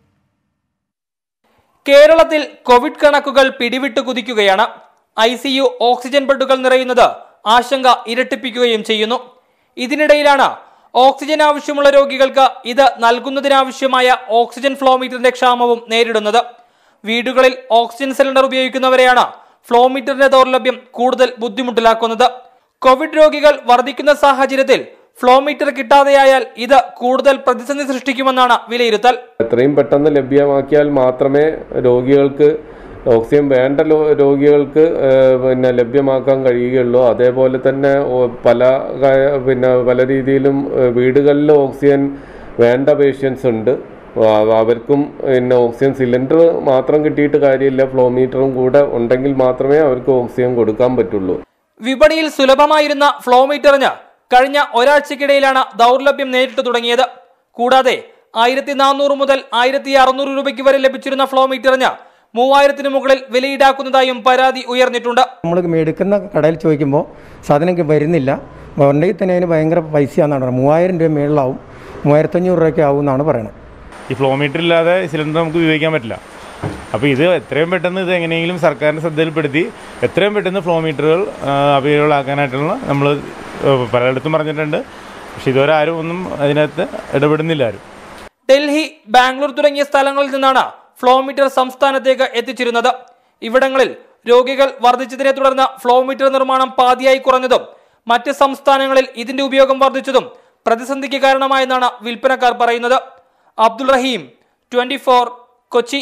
കേരളത്തിൽ കോവിഡ് കണക്കുകൾ പിടിവിട്ട് കുതിക്കുകയാണ് ഐ സി യു ഓക്സിജൻ ബെഡുകൾ നിറയുന്നത് ആശങ്ക ഇരട്ടിപ്പിക്കുകയും ചെയ്യുന്നു ഇതിനിടയിലാണ് ഓക്സിജൻ ആവശ്യമുള്ള രോഗികൾക്ക് ഇത് നൽകുന്നതിനാവശ്യമായ ഓക്സിജൻ ഫ്ലോമീറ്ററിന്റെ ക്ഷാമവും നേരിടുന്നത് വീടുകളിൽ ഓക്സിജൻ സിലിണ്ടർ ഉപയോഗിക്കുന്നവരെയാണ് ഫ്ലോമീറ്ററിന്റെ ദൗർലഭ്യം കൂടുതൽ ബുദ്ധിമുട്ടിലാക്കുന്നത് കോവിഡ് രോഗികൾ വർദ്ധിക്കുന്ന സാഹചര്യത്തിൽ ഫ്ലോമീറ്റർ കിട്ടാതെയായാൽ ഇത് കൂടുതൽ പ്രതിസന്ധി സൃഷ്ടിക്കുമെന്നാണ് വിലയിരുത്തൽ എത്രയും പെട്ടെന്ന് ലഭ്യമാക്കിയാൽ മാത്രമേ രോഗികൾക്ക് ഓക്സിജൻ വേണ്ട ലോ- രോഗികൾക്ക് ഏഹ്, പിന്നെ ലഭ്യമാക്കാൻ കഴിയുകയുള്ളൂ അതേപോലെ തന്നെ ഓ- പല ക- പിന്നെ പല രീതിയിലും ഏഹ്, വീടുകളിൽ ഓക്സിജൻ വേണ്ട പേഷ്യൻസ് ഉണ്ട് അവ- അവർക്കും പിന്നെ ഓക്സിജൻ സിലിണ്ടർ മാത്രം കിട്ടിയിട്ട് കാര്യമില്ല ഫ്ലോമീറ്ററും കൂടെ ഉണ്ടെങ്കിൽ മാത്രമേ അവർക്ക് ഓക്സിജൻ കൊടുക്കാൻ പറ്റുള്ളൂ വിപണിയിൽ സുലഭമായിരുന്ന ഫ്ലോമീറ്ററിന് കഴിഞ്ഞ ഒരാഴ്ചക്കിടയിലാണ് ദൗർലഭ്യം നേരിട്ട് തുടങ്ങിയത് കൂടാതെ ആയിരത്തി നാനൂറ് മുതൽ ആയിരത്തി അറുന്നൂറ് രൂപയ്ക്ക് വരെ ലഭിച്ചിരുന്ന ഫ്ലോമീറ്ററിന് മൂവായിരത്തിന് മുകളിൽ വില ഈടാക്കുന്നതായും പരാതി ഉയർന്നിട്ടുണ്ട് നമ്മൾ മേടിക്കുന്ന കടയിൽ ചോദിക്കുമ്പോൾ സാധനം വരുന്നില്ല ഉണ്ടെങ്കിൽ തന്നെ അതിന് ഭയങ്കര പൈസയാണെന്നാണ് പറയുന്നത് മൂവായിരം രൂപ മേളിലാവും മൂവായിരത്തഞ്ഞൂറ് രൂപയ്ക്ക് ആവും എന്നാണ് പറയുന്നത് ഈ ഫ്ലോ മീറ്റർ ഇല്ലാതെ സിലിണ്ടർ നമുക്ക് ഉപയോഗിക്കാൻ പറ്റില്ല അപ്പോൾ ഇത് എത്രയും പെട്ടെന്ന് ഇത് എങ്ങനെയെങ്കിലും സർക്കാരിൻ്റെ ശ്രദ്ധയിൽപ്പെടുത്തി എത്രയും പെട്ടെന്ന് ഫ്ലോ മീറ്ററുകൾ അവൈലബിൾ ആക്കാനായിട്ടുള്ള നമ്മൾ പലയിടത്തും പറഞ്ഞിട്ടുണ്ട് പക്ഷെ ഇതുവരെ ആരും ഒന്നും അതിനകത്ത് ഇടപെടുന്നില്ല ആരും ഡൽഹി ബാംഗ്ലൂർ തുടങ്ങിയ സ്ഥലങ്ങളിൽ നിന്നാണ് ഫ്ലോമീറ്റർ സംസ്ഥാനത്തേക്ക് എത്തിച്ചിരുന്നത് ഇവിടങ്ങളിൽ രോഗികൾ വർദ്ധിച്ചതിനെ തുടർന്ന് ഫ്ലോമീറ്റർ നിർമ്മാണം പാതിയായി കുറഞ്ഞതും മറ്റ് സംസ്ഥാനങ്ങളിൽ ഇതിന്റെ ഉപയോഗം വർദ്ധിച്ചതും പ്രതിസന്ധിക്ക് കാരണമായെന്നാണ് വിൽപ്പനക്കാർ പറയുന്നത് അബ്ദുൾ റഹീം ട്വന്റി കൊച്ചി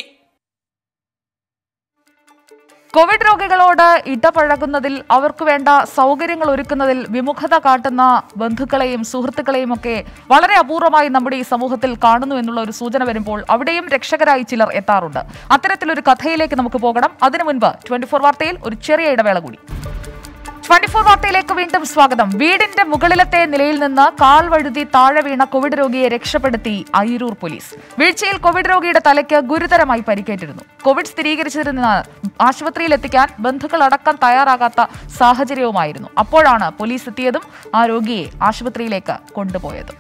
കോവിഡ് രോഗികളോട് ഇടപഴകുന്നതിൽ അവർക്ക് വേണ്ട സൗകര്യങ്ങൾ ഒരുക്കുന്നതിൽ വിമുഖത കാട്ടുന്ന ബന്ധുക്കളെയും സുഹൃത്തുക്കളെയും ഒക്കെ വളരെ അപൂർവമായി നമ്മുടെ ഈ സമൂഹത്തിൽ കാണുന്നു എന്നുള്ള ഒരു സൂചന വരുമ്പോൾ അവിടെയും രക്ഷകരായി ചിലർ എത്താറുണ്ട് അത്തരത്തിലൊരു കഥയിലേക്ക് നമുക്ക് പോകണം അതിനു മുൻപ് ട്വന്റി ഫോർ വാർത്തയിൽ ഒരു ചെറിയ ഇടവേള കൂടി ട്വന്റി ഫോർ വാർത്തയിലേക്ക് വീണ്ടും സ്വാഗതം വീടിന്റെ മുകളിലത്തെ നിലയിൽ നിന്ന് കാൽ വഴുതി താഴെ വീണ കോവിഡ് രോഗിയെ രക്ഷപ്പെടുത്തി അയിരൂർ പോലീസ് വീഴ്ചയിൽ കോവിഡ് രോഗിയുടെ തലയ്ക്ക് ഗുരുതരമായി പരിക്കേറ്റിരുന്നു കോവിഡ് സ്ഥിരീകരിച്ചതിന് ആശുപത്രിയിൽ എത്തിക്കാൻ ബന്ധുക്കൾ അടക്കം തയ്യാറാകാത്ത സാഹചര്യവുമായിരുന്നു അപ്പോഴാണ് പോലീസ് എത്തിയതും ആ രോഗിയെ ആശുപത്രിയിലേക്ക് കൊണ്ടുപോയതും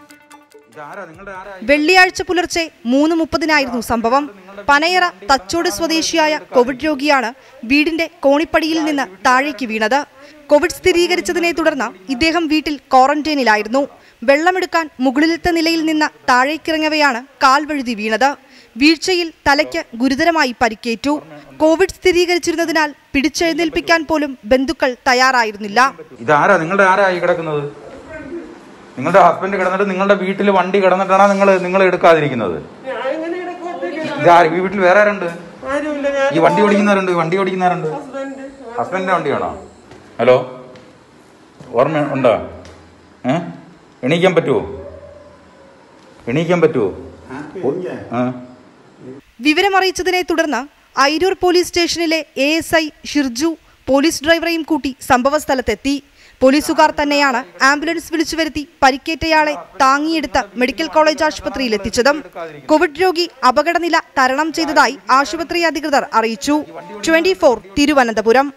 വെള്ളിയാഴ്ച പുലർച്ചെ മൂന്ന് മുപ്പതിനായിരുന്നു സംഭവം പനയറ തച്ചോട് സ്വദേശിയായ കോവിഡ് രോഗിയാണ് വീടിന്റെ കോണിപ്പടിയിൽ നിന്ന് താഴേക്ക് വീണത് കോവിഡ് സ്ഥിരീകരിച്ചതിനെ തുടർന്ന് ഇദ്ദേഹം വീട്ടിൽ ക്വാറന്റൈനിലായിരുന്നു വെള്ളമെടുക്കാൻ മുകളിലത്തെ നിലയിൽ നിന്ന് താഴേക്കിറങ്ങവെയാണ് കാൽ വഴുതി വീണത് വീഴ്ചയിൽ തലയ്ക്ക് ഗുരുതരമായി പരിക്കേറ്റു കോവിഡ് സ്ഥിരീകരിച്ചിരുന്നതിനാൽ പിടിച്ചെഴുന്നേൽപ്പിക്കാൻ പോലും ബന്ധുക്കൾ തയ്യാറായിരുന്നില്ല ഇതാരാ നിങ്ങളുടെ ആരാ ഈ കിടക്കുന്നത് നിങ്ങളുടെ ഹസ്ബൻഡ് കിടന്നിട്ട് നിങ്ങളുടെ വീട്ടിൽ വണ്ടി കിടന്നിട്ടാണ് നിങ്ങൾ നിങ്ങൾ എടുക്കാതിരിക്കുന്നത് ഇതാര് ഈ വീട്ടിൽ വേറെ ആരുണ്ട് ഈ വണ്ടി ഓടിക്കുന്നവരുണ്ട് വണ്ടി ഓടിക്കുന്നവരുണ്ട് ഹസ്ബൻഡിന്റെ വണ്ടിയാണോ ഹലോ ഓർമ്മ ഉണ്ടോ ഏ എണീക്കാൻ പറ്റുമോ എണീക്കാൻ പറ്റുമോ ആ വിവരമറിയിച്ചതിനെ തുടർന്ന് അയിരൂർ പോലീസ് സ്റ്റേഷനിലെ A S I Shirju police ഡ്രൈവറെയും കൂട്ടി സംഭവസ്ഥലത്തെത്തി പോലീസുകാർ തന്നെയാണ് ആംബുലൻസ് വിളിച്ചു വരുത്തി പരിക്കേറ്റയാളെ താങ്ങിയെടുത്ത് മെഡിക്കൽ കോളേജ് ആശുപത്രിയിൽ എത്തിച്ചതും കോവിഡ് രോഗി അപകടനില തരണം ചെയ്തതായി ആശുപത്രി അധികൃതർ അറിയിച്ചു ട്വന്റി തിരുവനന്തപുരം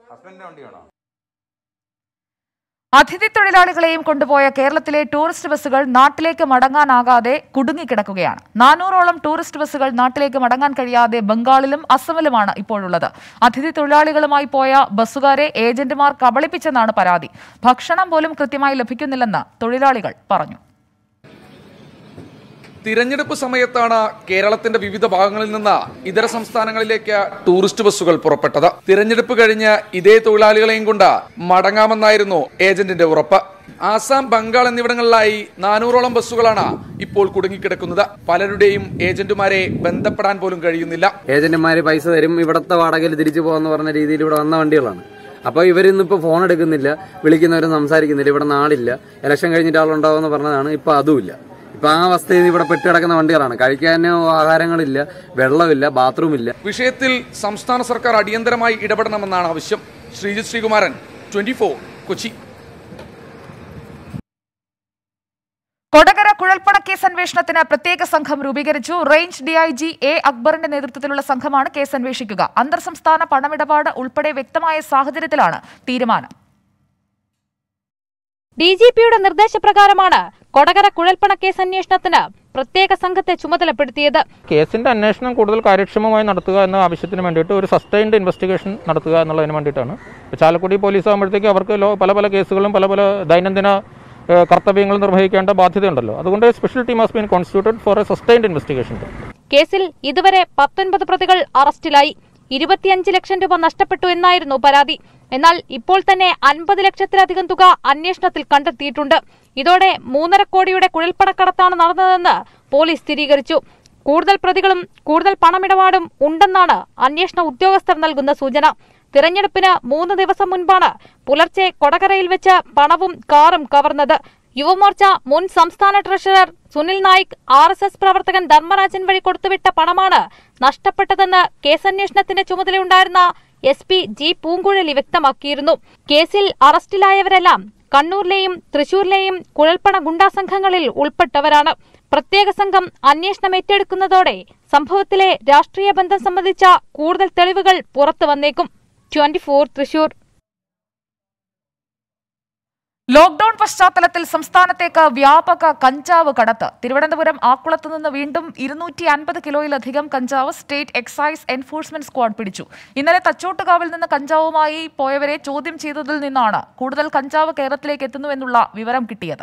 അതിഥി തൊഴിലാളികളെയും കൊണ്ടുപോയ കേരളത്തിലെ ടൂറിസ്റ്റ് ബസ്സുകൾ നാട്ടിലേക്ക് മടങ്ങാനാകാതെ കുടുങ്ങിക്കിടക്കുകയാണ് നാനൂറോളം ടൂറിസ്റ്റ് ബസ്സുകൾ നാട്ടിലേക്ക് മടങ്ങാൻ കഴിയാതെ ബംഗാളിലും അസമിലുമാണ് ഇപ്പോഴുള്ളത് അതിഥി തൊഴിലാളികളുമായി പോയ ബസ്സുകാരെ ഏജന്റുമാർ കബളിപ്പിച്ചെന്നാണ് പരാതി ഭക്ഷണം പോലും കൃത്യമായി ലഭിക്കുന്നില്ലെന്ന് തൊഴിലാളികൾ പറഞ്ഞു തിരഞ്ഞെടുപ്പ് സമയത്താണ് കേരളത്തിന്റെ വിവിധ ഭാഗങ്ങളിൽ നിന്ന് ഇതര സംസ്ഥാനങ്ങളിലേക്ക് ടൂറിസ്റ്റ് ബസ്സുകൾ പുറപ്പെട്ടത് തിരഞ്ഞെടുപ്പ് കഴിഞ്ഞ് ഇതേ തൊഴിലാളികളെയും കൊണ്ട് മടങ്ങാമെന്നായിരുന്നു ഏജന്റിന്റെ ഉറപ്പ് ആസാം ബംഗാൾ എന്നിവിടങ്ങളിലായി നാനൂറോളം ബസ്സുകളാണ് ഇപ്പോൾ കുടുങ്ങിക്കിടക്കുന്നത് പലരുടെയും ഏജന്റുമാരെ ബന്ധപ്പെടാൻ പോലും കഴിയുന്നില്ല ഏജന്റുമാര് പൈസ തരും ഇവിടത്തെ വാടകയിൽ തിരിച്ചു പോകാന്ന് പറഞ്ഞ രീതിയിൽ ഇവിടെ വന്ന വണ്ടികളാണ് അപ്പോൾ ഇവരിന്നിപ്പോൾ ഫോൺ എടുക്കുന്നില്ല വിളിക്കുന്നവരും സംസാരിക്കുന്നില്ല ഇവിടെ നാളില്ല ഇലക്ഷൻ കഴിഞ്ഞിട്ട് ആളുണ്ടാവുമെന്ന് പറഞ്ഞതാണ് ഇപ്പോൾ അതുമില്ല ഇപ്പൊ ആ അവസ്ഥയിൽ ഇവിടെ പെട്ട് കിടക്കുന്ന വണ്ടികളാണ് കഴിക്കാനോ ആഹാരങ്ങളില്ല വെള്ളമില്ല ബാത്റൂം ഇല്ല വിഷയത്തിൽ സംസ്ഥാന സർക്കാർ അടിയന്തരമായി ഇടപെടണമെന്നാണ് ആവശ്യം ശ്രീജിത് ശ്രീകുമാരൻ ട്വന്റി കൊച്ചി കൊടകര കുഴൽപ്പണക്കേസ് അന്വേഷണത്തിന് പ്രത്യേക സംഘം രൂപീകരിച്ചു റേഞ്ച് ഡിഐജി എ അക്ബറിന്റെ നേതൃത്വത്തിലുള്ള സംഘമാണ് കേസ് അന്വേഷിക്കുക അന്തർ സംസ്ഥാന പണമിടപാട് ഉൾപ്പെടെ വ്യക്തമായ സാഹചര്യത്തിലാണ് തീരുമാനം ഡി ജി പിയുടെ നിർദ്ദേശപ്രകാരമാണ് കൊടകര കുഴൽപ്പണക്കേസ് അന്വേഷണത്തിന് പ്രത്യേക സംഘത്തെ ചുമതലപ്പെടുത്തിയത് കേസിന്റെ അന്വേഷണം കൂടുതൽ കാര്യക്ഷമമായി നടത്തുക എന്ന ആവശ്യത്തിന് വേണ്ടിയിട്ട് ഒരു സസ്റ്റൈൻഡ് ഇൻവെസ്റ്റിഗേഷൻ നടത്തുക എന്നുള്ളതിന് വേണ്ടിയിട്ടാണ് ഇപ്പോൾ ചാലക്കുടി പോലീസ് ആകുമ്പോഴത്തേക്ക് അവർക്ക് ലോ- പല പല കേസുകളും പല പല ദൈനംദിന ഏഹ്, കർത്തവ്യങ്ങൾ നിർവഹിക്കേണ്ട ബാധ്യതയുണ്ടല്ലോ അതുകൊണ്ട് special team has been constituted for a sustained investigation കേസിൽ ഇതുവരെ പത്തൊൻപത് പ്രതികൾ അറസ്റ്റിലായി ഇരുപത്തിയഞ്ച് ലക്ഷം രൂപ നഷ്ടപ്പെട്ടു എന്നായിരുന്നു പരാതി എന്നാൽ ഇപ്പോൾ തന്നെ അൻപത് ലക്ഷത്തിലധികം തുക അന്വേഷണത്തിൽ കണ്ടെത്തിയിട്ടുണ്ട് ഇതോടെ മൂന്നര കോടിയുടെ കുഴൽപ്പണക്കടത്താണ് നടന്നതെന്ന് പോലീസ് സ്ഥിരീകരിച്ചു കൂടുതൽ പ്രതികളും കൂടുതൽ പണമിടപാടും ഉണ്ടെന്നാണ് അന്വേഷണ ഉദ്യോഗസ്ഥർ നൽകുന്ന സൂചന തിരഞ്ഞെടുപ്പിന് മൂന്ന് ദിവസം മുൻപാണ് പുലർച്ചെ കൊടകരയിൽ വെച്ച് പണവും കാറും കവർന്നത് യുവമോർച്ച മുൻ സംസ്ഥാന treasurer Sunil Naik R S S പ്രവർത്തകൻ ധർമ്മരാജൻ വഴി കൊടുത്തുവിട്ട പണമാണ് നഷ്ടപ്പെട്ടതെന്ന് കേസന്വേഷണത്തിന്റെ ചുമതലയുണ്ടായിരുന്ന എസ് പി ജി പൂങ്കുഴലി വ്യക്തമാക്കിയിരുന്നു കേസിൽ അറസ്റ്റിലായവരെല്ലാം കണ്ണൂരിലെയും തൃശൂരിലെയും കുഴൽപ്പണ ഗുണ്ടാ സംഘങ്ങളിൽ ഉൾപ്പെട്ടവരാണ് പ്രത്യേക സംഘം അന്വേഷണം ഏറ്റെടുക്കുന്നതോടെ സംഭവത്തിലെ രാഷ്ട്രീയ ബന്ധം സംബന്ധിച്ച കൂടുതൽ തെളിവുകൾ പുറത്തു വന്നേക്കും ട്വന്റി തൃശൂർ ലോക്ഡൌൺ പശ്ചാത്തലത്തിൽ സംസ്ഥാനത്തേക്ക് വ്യാപക കഞ്ചാവ് കടത്ത് തിരുവനന്തപുരം ആക്കുളത്ത് നിന്ന് വീണ്ടും ഇരുന്നൂറ്റി അൻപത് കിലോയിലധികം കഞ്ചാവ് സ്റ്റേറ്റ് എക്സൈസ് എൻഫോഴ്സ്മെന്റ് സ്ക്വാഡ് പിടിച്ചു ഇന്നലെ തച്ചോട്ടുകാവിൽ നിന്ന് കഞ്ചാവുമായി പോയവരെ ചോദ്യം ചെയ്തതിൽ നിന്നാണ് കൂടുതൽ കഞ്ചാവ് കേരളത്തിലേക്ക് എത്തുന്നുവെന്നുള്ള വിവരം കിട്ടിയത്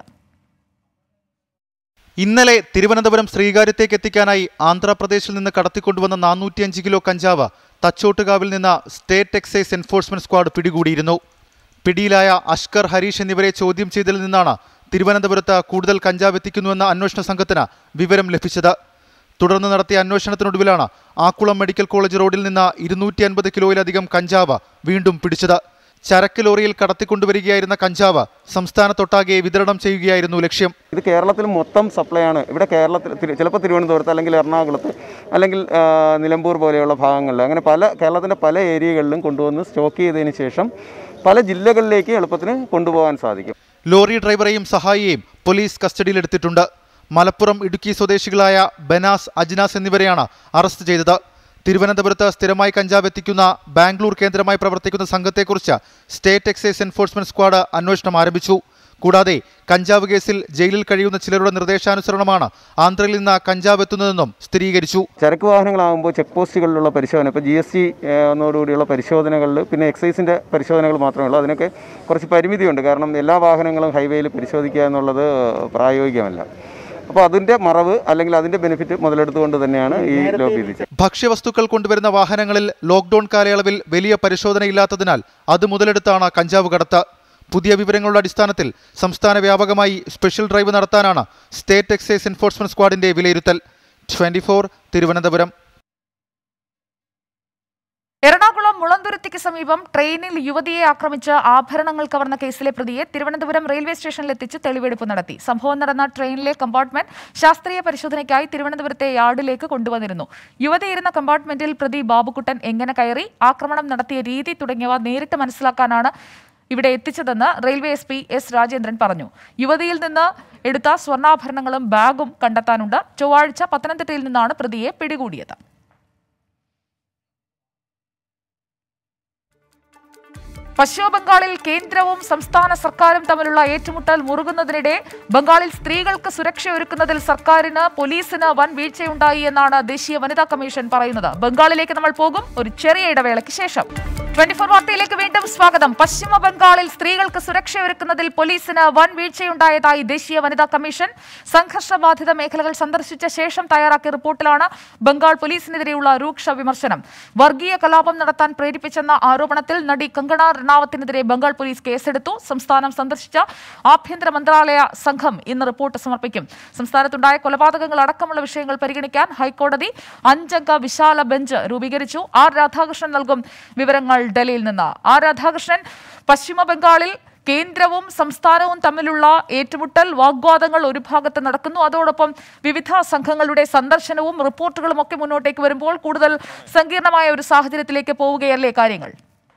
ഇന്നലെ തിരുവനന്തപുരം ശ്രീകാര്യത്തേക്ക് എത്തിക്കാനായി ആന്ധ്രാപ്രദേശിൽ നിന്ന് കടത്തിക്കൊണ്ടുവന്ന നാനൂറ്റിയഞ്ച് കിലോ കഞ്ചാവ് തച്ചോട്ടുകാവിൽ നിന്ന് സ്റ്റേറ്റ് എക്സൈസ് എൻഫോഴ്സ്മെന്റ് സ്ക്വാഡ് പിടികൂടിയിരുന്നു പിടിയിലായ അഷ്കർ ഹരീഷ് എന്നിവരെ ചോദ്യം ചെയ്തതിൽ നിന്നാണ് തിരുവനന്തപുരത്ത് കൂടുതൽ കഞ്ചാവ് എത്തിക്കുന്നുവെന്ന അന്വേഷണ സംഘത്തിന് വിവരം ലഭിച്ചത് തുടർന്ന് നടത്തിയ അന്വേഷണത്തിനൊടുവിലാണ് ആക്കുളം മെഡിക്കൽ കോളേജ് റോഡിൽ നിന്ന് ഇരുന്നൂറ്റി അൻപത് കിലോയിലധികം കഞ്ചാവ് വീണ്ടും പിടിച്ചത് ചരക്ക് ലോറിയിൽ കടത്തിക്കൊണ്ടുവരികയായിരുന്ന കഞ്ചാവ് സംസ്ഥാനത്തൊട്ടാകെ വിതരണം ചെയ്യുകയായിരുന്നു ലക്ഷ്യം ഇത് കേരളത്തിൽ മൊത്തം സപ്ലൈ ആണ് ഇവിടെ കേരളത്തിൽ തിരു- ചിലപ്പോൾ തിരുവനന്തപുരത്ത് അല്ലെങ്കിൽ എറണാകുളത്ത് അല്ലെങ്കിൽ ആ, നിലമ്പൂർ പോലെയുള്ള ഭാഗങ്ങളിൽ അങ്ങനെ പല കേരളത്തിൻ്റെ പല ഏരിയകളിലും കൊണ്ടുവന്ന് സ്റ്റോക്ക് ചെയ്തതിന് ശേഷം പല ജില്ലകളിലേക്ക് എളുപ്പത്തിന് കൊണ്ടുപോകാൻ സാധിക്കും ലോറി ഡ്രൈവറെയും സഹായിയെയും പോലീസ് കസ്റ്റഡിയിലെടുത്തിട്ടുണ്ട് മലപ്പുറം ഇടുക്കി സ്വദേശികളായ ബനാസ് അജ്നാസ് എന്നിവരെയാണ് അറസ്റ്റ് ചെയ്തത് തിരുവനന്തപുരത്ത് സ്ഥിരമായി കഞ്ചാവ് എത്തിക്കുന്ന ബാംഗ്ലൂർ കേന്ദ്രമായി പ്രവർത്തിക്കുന്ന സംഘത്തെക്കുറിച്ച് സ്റ്റേറ്റ് എക്സൈസ് എൻഫോഴ്സ്മെന്റ് സ്ക്വാഡ് അന്വേഷണം ആരംഭിച്ചു കൂടാതെ കഞ്ചാവ് കേസിൽ ജയിലിൽ കഴിയുന്ന ചിലരുടെ നിർദ്ദേശാനുസരണമാണ് ആന്ധ്രയിൽ നിന്ന് കഞ്ചാവ് എത്തുന്നതെന്നും സ്ഥിരീകരിച്ചു ചരക്ക് വാഹനങ്ങളാകുമ്പോൾ ചെക്ക് പോസ്റ്റുകളിലുള്ള പരിശോധന ഇപ്പോൾ ജി എസ് ടി എന്നോടുകൂടിയുള്ള പരിശോധനകളിൽ പിന്നെ എക്സൈസിൻ്റെ പരിശോധനകൾ മാത്രമേ ഉള്ളൂ അതിനൊക്കെ കുറച്ച് പരിമിതിയുണ്ട് കാരണം എല്ലാ വാഹനങ്ങളും ഹൈവേയിൽ പരിശോധിക്കുക എന്നുള്ളത് പ്രായോഗികമല്ല അപ്പോൾ അതിൻ്റെ മറവ് അല്ലെങ്കിൽ അതിൻ്റെ ബെനിഫിറ്റ് മുതലെടുത്തുകൊണ്ട് തന്നെയാണ് ഈ ലോബി വിധിച്ചത് ഭക്ഷ്യവസ്തുക്കൾ കൊണ്ടുവരുന്ന വാഹനങ്ങളിൽ ലോക്ഡൌൺ കാലയളവിൽ വലിയ പരിശോധനയില്ലാത്തതിനാൽ അത് മുതലെടുത്താണ് കഞ്ചാവ് കടത്ത് പുതിയ വിവരങ്ങളുടെ അടിസ്ഥാനത്തിൽ സംസ്ഥാന വ്യാപകമായി സ്പെഷ്യൽ ഡ്രൈവ് നടത്താനാണ് സ്റ്റേറ്റ് എക്സൈസ് എൻഫോഴ്സ്മെന്റ് സ്ക്വാഡിന്റെ വിലയിരുത്തൽ ട്വന്റി തിരുവനന്തപുരം എറണാകുളം മുളന്തുരുത്തിക്ക് സമീപം ട്രെയിനിൽ യുവതിയെ ആക്രമിച്ച് ആഭരണങ്ങൾ കവർന്ന കേസിലെ പ്രതിയെ തിരുവനന്തപുരം റെയിൽവേ സ്റ്റേഷനിലെത്തിച്ച് തെളിവെടുപ്പ് നടത്തി സംഭവം നടന്ന ട്രെയിനിലെ കമ്പാർട്ട്മെന്റ് ശാസ്ത്രീയ പരിശോധനയ്ക്കായി തിരുവനന്തപുരത്തെ യാർഡിലേക്ക് കൊണ്ടുവന്നിരുന്നു യുവതി ഇരുന്ന കമ്പാർട്ട്മെന്റിൽ പ്രതി ബാബുക്കുട്ടൻ എങ്ങനെ കയറി ആക്രമണം നടത്തിയ രീതി തുടങ്ങിയവ നേരിട്ട് മനസ്സിലാക്കാനാണ് ഇവിടെ എത്തിച്ചതെന്ന് railway S P S Rajendran പറഞ്ഞു യുവതിയിൽ നിന്ന് എടുത്ത സ്വർണ്ണാഭരണങ്ങളും ബാഗും കണ്ടെത്താനുണ്ട് ചൊവ്വാഴ്ച പത്തനംതിട്ടയിൽ നിന്നാണ് പ്രതിയെ പിടികൂടിയത് പശ്ചിമ ബംഗാളിൽ കേന്ദ്രവും സംസ്ഥാന സർക്കാരും തമ്മിലുള്ള ഏറ്റുമുട്ടൽ മുറുകുന്നതിനിടെ ബംഗാളിൽ സ്ത്രീകൾക്ക് സുരക്ഷയൊരുക്കുന്നതിൽ സർക്കാരിന് പോലീസിന് വൻ വീഴ്ചയുണ്ടായി എന്നാണ് ദേശീയ വനിതാ കമ്മീഷൻ പറയുന്നത് ബംഗാളിലേക്ക് നമ്മൾ പോകും ഒരു ചെറിയ ഇടവേളയ്ക്ക് ശേഷം ട്വന്റി ഫോർ വാർത്തയിലേക്ക് വീണ്ടും സ്വാഗതം പശ്ചിമ ബംഗാളിൽ സ്ത്രീകൾക്ക് സുരക്ഷയൊരുക്കുന്നതിൽ പോലീസിന് വൻ വീഴ്ചയുണ്ടായതായി ദേശീയ വനിതാ കമ്മീഷൻ സംഘർഷബാധിത മേഖലകൾ സന്ദർശിച്ച ശേഷം തയ്യാറാക്കിയ റിപ്പോർട്ടിലാണ് ബംഗാൾ പോലീസിനെതിരെയുള്ള രൂക്ഷ വിമർശനം വർഗീയ കലാപം നടത്താൻ പ്രേരിപ്പിച്ചെന്ന ആരോപണത്തിൽ നടി കങ്കണ റണാവത്തിനെതിരെ ബംഗാൾ പോലീസ് കേസെടുത്തു സംസ്ഥാനം സന്ദർശിച്ച ആഭ്യന്തര മന്ത്രാലയ സംഘം ഇന്ന് റിപ്പോർട്ട് സമർപ്പിക്കും സംസ്ഥാനത്തുണ്ടായ കൊലപാതകങ്ങൾ അടക്കമുള്ള വിഷയങ്ങൾ പരിഗണിക്കാൻ ഹൈക്കോടതി അഞ്ചംഗ വിശാല ബെഞ്ച് രൂപീകരിച്ചു ആർ രാധാകൃഷ്ണൻ നൽകും വിവരങ്ങൾ ഡൽഹിയിൽ നിന്ന് ആർ രാധാകൃഷ്ണൻ പശ്ചിമ ബംഗാളിൽ കേന്ദ്രവും സംസ്ഥാനവും തമ്മിലുള്ള ഏറ്റുമുട്ടൽ വാഗ്വാദങ്ങൾ ഒരു ഭാഗത്ത് നടക്കുന്നു അതോടൊപ്പം വിവിധ സംഘങ്ങളുടെ സന്ദർശനവും റിപ്പോർട്ടുകളും ഒക്കെ മുന്നോട്ടേക്ക് വരുമ്പോൾ കൂടുതൽ സങ്കീർണമായ ഒരു സാഹചര്യത്തിലേക്ക് പോവുകയല്ലേ കാര്യങ്ങൾ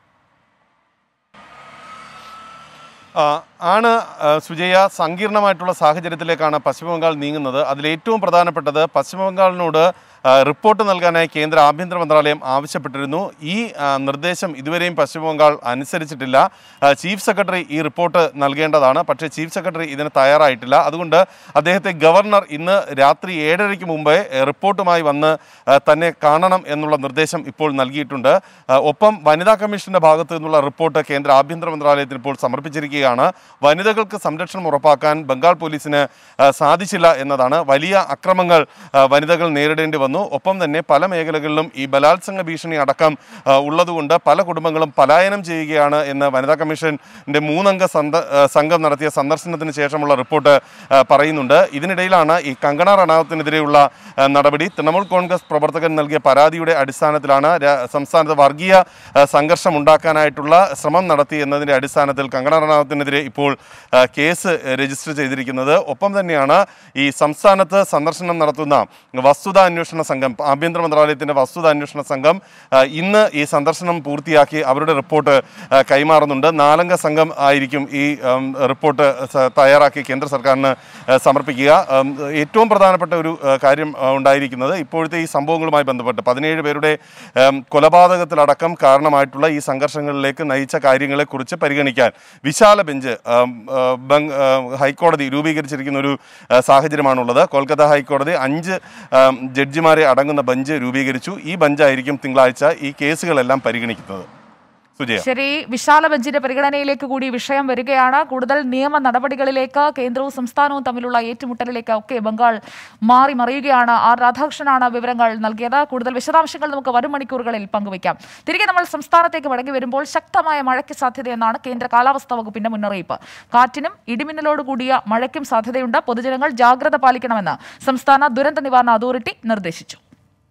ആ, ആണ് ആ, സുജയ സങ്കീർണമായിട്ടുള്ള സാഹചര്യത്തിലേക്കാണ് പശ്ചിമ ബംഗാൾ നീങ്ങുന്നത് അതിലേറ്റവും പ്രധാനപ്പെട്ടത് പശ്ചിമ ബംഗാളിനോട് ആ, റിപ്പോർട്ട് നൽകാനായി കേന്ദ്ര ആഭ്യന്തര മന്ത്രാലയം ആവശ്യപ്പെട്ടിരുന്നു ഈ ആ, നിർദ്ദേശം ഇതുവരെയും പശ്ചിമ ബംഗാൾ അനുസരിച്ചിട്ടില്ല ആ, ചീഫ് സെക്രട്ടറി ഈ റിപ്പോർട്ട് നൽകേണ്ടതാണ് പക്ഷേ ചീഫ് സെക്രട്ടറി ഇതിന് തയ്യാറായിട്ടില്ല അതുകൊണ്ട് അദ്ദേഹത്തെ ഗവർണർ ഇന്ന് രാത്രി ഏഴരയ്ക്ക് മുമ്പേ എ, റിപ്പോർട്ടുമായി വന്ന് ആ, തന്നെ കാണണം എന്നുള്ള നിർദ്ദേശം ഇപ്പോൾ നൽകിയിട്ടുണ്ട് ആ, ഒപ്പം വനിതാ കമ്മീഷന്റെ ഭാഗത്തു നിന്നുള്ള റിപ്പോർട്ട് കേന്ദ്ര ആഭ്യന്തര മന്ത്രാലയത്തിന് ഇപ്പോൾ സമർപ്പിച്ചിരിക്കുകയാണ് വനിതകൾക്ക് സംരക്ഷണം ഉറപ്പാക്കാൻ ബംഗാൾ പോലീസിന് ആ, സാധിച്ചില്ല എന്നതാണ് വലിയ അക്രമങ്ങൾ ആ, വനിതകൾ നേരിടേണ്ടി വന്നു ഒപ്പം തന്നെ പല മേഖലകളിലും ഈ ബലാത്സംഗ ഭീഷണി അടക്കം ആ, ഉള്ളതുകൊണ്ട് പല കുടുംബങ്ങളും പലായനം ചെയ്യുകയാണ് എന്ന് വനിതാ കമ്മീഷന്റെ മൂന്നംഗ സന്ദ- ആ, സംഘം നടത്തിയ സന്ദർശനത്തിന് ശേഷമുള്ള റിപ്പോർട്ട് ആ, പറയുന്നുണ്ട് ഇതിനിടയിലാണ് ഈ കങ്കണ റണാവത്തിനെതിരെയുള്ള ആ, നടപടി തൃണമൂൽ കോൺഗ്രസ് പ്രവർത്തകൻ നൽകിയ പരാതിയുടെ അടിസ്ഥാനത്തിലാണ് രാ- സംസ്ഥാനത്ത് വർഗീയ ആ, സംഘർഷം ഉണ്ടാക്കാനായിട്ടുള്ള ശ്രമം നടത്തി എന്നതിന്റെ അടിസ്ഥാനത്തിൽ കങ്കണ റണാവത്തിനെതിരെ ഇപ്പോൾ ആ, കേസ് രജിസ്റ്റർ ചെയ്തിരിക്കുന്നത് ഒപ്പം തന്നെയാണ് ഈ സംസ്ഥാനത്ത് സന്ദർശനം നടത്തുന്ന വസ്തുതാ അന്വേഷണ സംഘം ആഭ്യന്തര മന്ത്രാലയത്തിന്റെ വസ്തുതാ അന്വേഷണ സംഘം ആ, ഇന്ന് ഈ സന്ദർശനം പൂർത്തിയാക്കി അവരുടെ റിപ്പോർട്ട് ആ, കൈമാറുന്നുണ്ട് നാലംഗ സംഘം ആയിരിക്കും ഈ ഉം, റിപ്പോർട്ട് സ- തയ്യാറാക്കി കേന്ദ്ര സർക്കാരിന് ആ, സമർപ്പിക്കുക ഉം, ഏറ്റവും പ്രധാനപ്പെട്ട ഒരു ആ, കാര്യം ആ, ഉണ്ടായിരിക്കുന്നത് ഇപ്പോഴത്തെ ഈ സംഭവങ്ങളുമായി ബന്ധപ്പെട്ട് പതിനേഴ് പേരുടെ ഉം, കൊലപാതകത്തിലടക്കം കാരണമായിട്ടുള്ള ഈ സംഘർഷങ്ങളിലേക്ക് നയിച്ച കാര്യങ്ങളെക്കുറിച്ച് പരിഗണിക്കാൻ വിശാല ബെഞ്ച് ഉം, ആ, ബംഗ്- ആ, ഹൈക്കോടതി രൂപീകരിച്ചിരിക്കുന്ന ഒരു ആ, സാഹചര്യമാണുള്ളത് കൊൽക്കത്ത ഹൈക്കോടതി അഞ്ച് ഉം, ജഡ്ജിമാരെ അടങ്ങുന്ന ബെഞ്ച് രൂപീകരിച്ചു ഈ ബെഞ്ചായിരിക്കും തിങ്കളാഴ്ച ഈ കേസുകളെല്ലാം പരിഗണിക്കുന്നത് സുജയ ശരി വിശാല ബെഞ്ചിന്റെ പരിഗണനയിലേക്ക് കൂടി വിഷയം വരികയാണ് കൂടുതൽ നിയമ നടപടികളിലേക്ക് കേന്ദ്രവും സംസ്ഥാനവും തമ്മിലുള്ള ഏറ്റുമുട്ടലിലേക്ക് ഒക്കെ ബംഗാൾ മാറി മറിയുകയാണ് ആർ രാധാകൃഷ്ണനാണ് വിവരങ്ങൾ നൽകിയത് കൂടുതൽ വിശദാംശങ്ങൾ നമുക്ക് വരും മണിക്കൂറുകളിൽ പങ്കുവയ്ക്കാം തിരികെ നമ്മൾ സംസ്ഥാനത്തേക്ക് മടങ്ങി വരുമ്പോൾ ശക്തമായ മഴയ്ക്ക് സാധ്യതയെന്നാണ് കേന്ദ്ര കാലാവസ്ഥാ വകുപ്പിന്റെ മുന്നറിയിപ്പ് കാറ്റിനും ഇടിമിന്നലോട് കൂടിയ മഴയ്ക്കും സാധ്യതയുണ്ട് പൊതുജനങ്ങൾ ജാഗ്രത പാലിക്കണമെന്ന് സംസ്ഥാന ദുരന്ത നിവാരണ അതോറിറ്റി നിർദ്ദേശിച്ചു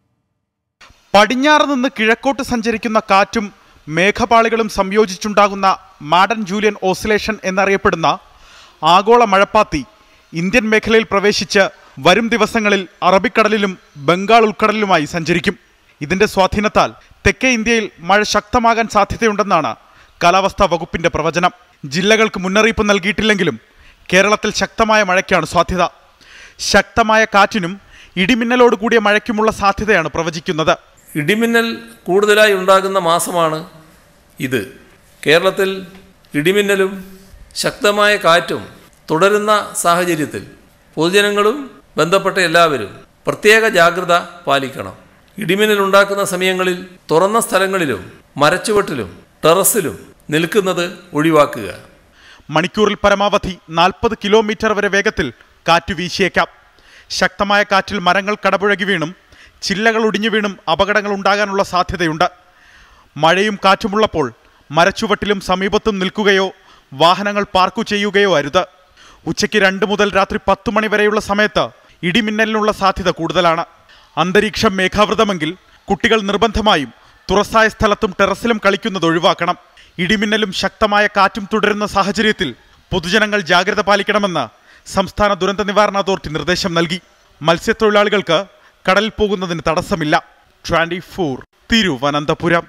പടിഞ്ഞാറ് നിന്ന് കിഴക്കോട്ട് സഞ്ചരിക്കുന്ന കാറ്റും മേഘപാളികളും സംയോജിച്ചുണ്ടാകുന്ന മാഡൻ ജൂലിയൻ ഓസിലേഷൻ എന്നറിയപ്പെടുന്ന ആഗോള മഴപ്പാത്തി ഇന്ത്യൻ മേഖലയിൽ പ്രവേശിച്ച് വരും ദിവസങ്ങളിൽ അറബിക്കടലിലും ബംഗാൾ ഉൾക്കടലിലുമായി സഞ്ചരിക്കും ഇതിന്റെ സ്വാധീനത്താൽ തെക്കേ ഇന്ത്യയിൽ മഴ ശക്തമാകാൻ സാധ്യതയുണ്ടെന്നാണ് കാലാവസ്ഥാ വകുപ്പിന്റെ പ്രവചനം ജില്ലകൾക്ക് മുന്നറിയിപ്പ് നൽകിയിട്ടില്ലെങ്കിലും കേരളത്തിൽ ശക്തമായ മഴയ്ക്കാണ് സാധ്യത ശക്തമായ കാറ്റിനും ഇടിമിന്നലോട് കൂടിയ മഴയ്ക്കുമുള്ള സാധ്യതയാണ് പ്രവചിക്കുന്നത് ഇടിമിന്നൽ കൂടുതലായി ഉണ്ടാകുന്ന മാസമാണ് ഇത് കേരളത്തിൽ ഇടിമിന്നലും ശക്തമായ കാറ്റും തുടരുന്ന സാഹചര്യത്തിൽ പൊതുജനങ്ങളും ബന്ധപ്പെട്ട എല്ലാവരും പ്രത്യേക ജാഗ്രത പാലിക്കണം ഇടിമിന്നൽ ഉണ്ടാക്കുന്ന സമയങ്ങളിൽ തുറന്ന സ്ഥലങ്ങളിലും മരച്ചുവട്ടിലും ടെറസിലും നിൽക്കുന്നത് ഒഴിവാക്കുക മണിക്കൂറിൽ പരമാവധി നാൽപ്പത് കിലോമീറ്റർ വരെ വേഗത്തിൽ കാറ്റ് വീശിയേക്കാം ശക്തമായ കാറ്റിൽ മരങ്ങൾ കടപുഴകി വീണും ചില്ലകൾ ഒടിഞ്ഞു വീണും അപകടങ്ങൾ ഉണ്ടാകാനുള്ള സാധ്യതയുണ്ട് മഴയും കാറ്റുമുള്ളപ്പോൾ മരച്ചുവട്ടിലും സമീപത്തും നിൽക്കുകയോ വാഹനങ്ങൾ പാർക്കു ചെയ്യുകയോ അരുത് ഉച്ചയ്ക്ക് രണ്ട് മുതൽ രാത്രി പത്ത് മണി വരെയുള്ള സമയത്ത് ഇടിമിന്നലിനുള്ള സാധ്യത കൂടുതലാണ് അന്തരീക്ഷം മേഘാവൃതമെങ്കിൽ കുട്ടികൾ നിർബന്ധമായും തുറസായ സ്ഥലത്തും ടെറസിലും കളിക്കുന്നത് ഒഴിവാക്കണം ഇടിമിന്നലും ശക്തമായ കാറ്റും തുടരുന്ന സാഹചര്യത്തിൽ പൊതുജനങ്ങൾ ജാഗ്രത പാലിക്കണമെന്ന് സംസ്ഥാന ദുരന്ത നിവാരണ അതോറിറ്റി നിർദ്ദേശം നൽകി മത്സ്യത്തൊഴിലാളികൾക്ക് കടലിൽ പോകുന്നതിന് തടസ്സമില്ല ട്വന്റി ഫോർ തിരുവനന്തപുരം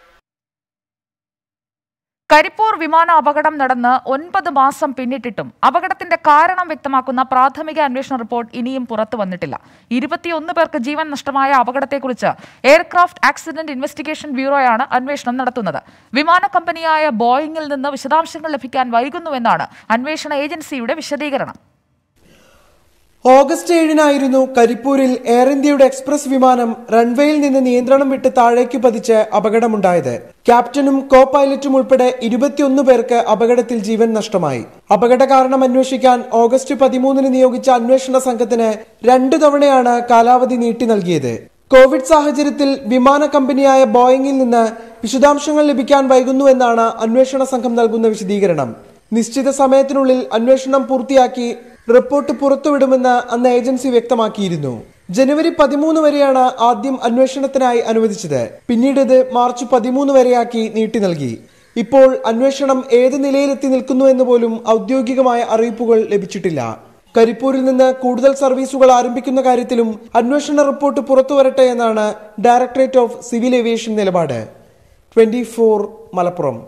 കരിപ്പൂർ വിമാന അപകടം നടന്ന് ഒൻപത് മാസം പിന്നിട്ടിട്ടും അപകടത്തിന്റെ കാരണം വ്യക്തമാക്കുന്ന പ്രാഥമിക അന്വേഷണ റിപ്പോർട്ട് ഇനിയും പുറത്തു വന്നിട്ടില്ല ഇരുപത്തിയൊന്ന് പേർക്ക് ജീവൻ നഷ്ടമായ അപകടത്തെക്കുറിച്ച് എയർക്രാഫ്റ്റ് ആക്സിഡന്റ് ഇൻവെസ്റ്റിഗേഷൻ ബ്യൂറോയാണ് അന്വേഷണം നടത്തുന്നത് വിമാന കമ്പനിയായ ബോയിങ്ങിൽ നിന്ന് വിശദാംശങ്ങൾ ലഭിക്കാൻ വൈകുന്നുവെന്നാണ് അന്വേഷണ ഏജൻസിയുടെ വിശദീകരണം ഓഗസ്റ്റ് ഏഴിനായിരുന്നു കരിപ്പൂരിൽ എയർ ഇന്ത്യയുടെ എക്സ്പ്രസ് വിമാനം റൺവേയിൽ നിന്ന് നിയന്ത്രണം വിട്ട് താഴേക്ക് പതിച്ച് അപകടമുണ്ടായത് ക്യാപ്റ്റനും കോ പൈലറ്റും ഉൾപ്പെടെ ഇരുപത്തിയൊന്ന് പേർക്ക് അപകടത്തിൽ ജീവൻ നഷ്ടമായി അപകട കാരണം അന്വേഷിക്കാൻ ഓഗസ്റ്റ് പതിമൂന്നിന് നിയോഗിച്ച അന്വേഷണ സംഘത്തിന് രണ്ടു തവണയാണ് കാലാവധി നീട്ടി നൽകിയത് കോവിഡ് സാഹചര്യത്തിൽ വിമാന കമ്പനിയായ ബോയിങ്ങിൽ നിന്ന് വിശദാംശങ്ങൾ ലഭിക്കാൻ വൈകുന്നുവെന്നാണ് അന്വേഷണ സംഘം നൽകുന്ന വിശദീകരണം നിശ്ചിത സമയത്തിനുള്ളിൽ അന്വേഷണം പൂർത്തിയാക്കി റിപ്പോർട്ട് പുറത്തുവിടുമെന്ന് അന്ന് ഏജൻസി വ്യക്തമാക്കിയിരുന്നു ജനുവരി പതിമൂന്ന് വരെയാണ് ആദ്യം അന്വേഷണത്തിനായി അനുവദിച്ചത് പിന്നീട് ഇത് മാർച്ച് പതിമൂന്ന് വരെയാക്കി നീട്ടി നൽകി ഇപ്പോൾ അന്വേഷണം ഏത് നിലയിലെത്തി നിൽക്കുന്നു എന്ന് പോലും ഔദ്യോഗികമായ അറിയിപ്പുകൾ ലഭിച്ചിട്ടില്ല കരിപ്പൂരിൽ നിന്ന് കൂടുതൽ സർവീസുകൾ ആരംഭിക്കുന്ന കാര്യത്തിലും അന്വേഷണ റിപ്പോർട്ട് പുറത്തുവരട്ടെ എന്നാണ് ഡയറക്ടറേറ്റ് ഓഫ് സിവിൽ ഏവിയേഷൻ നിലപാട് ട്വന്റി മലപ്പുറം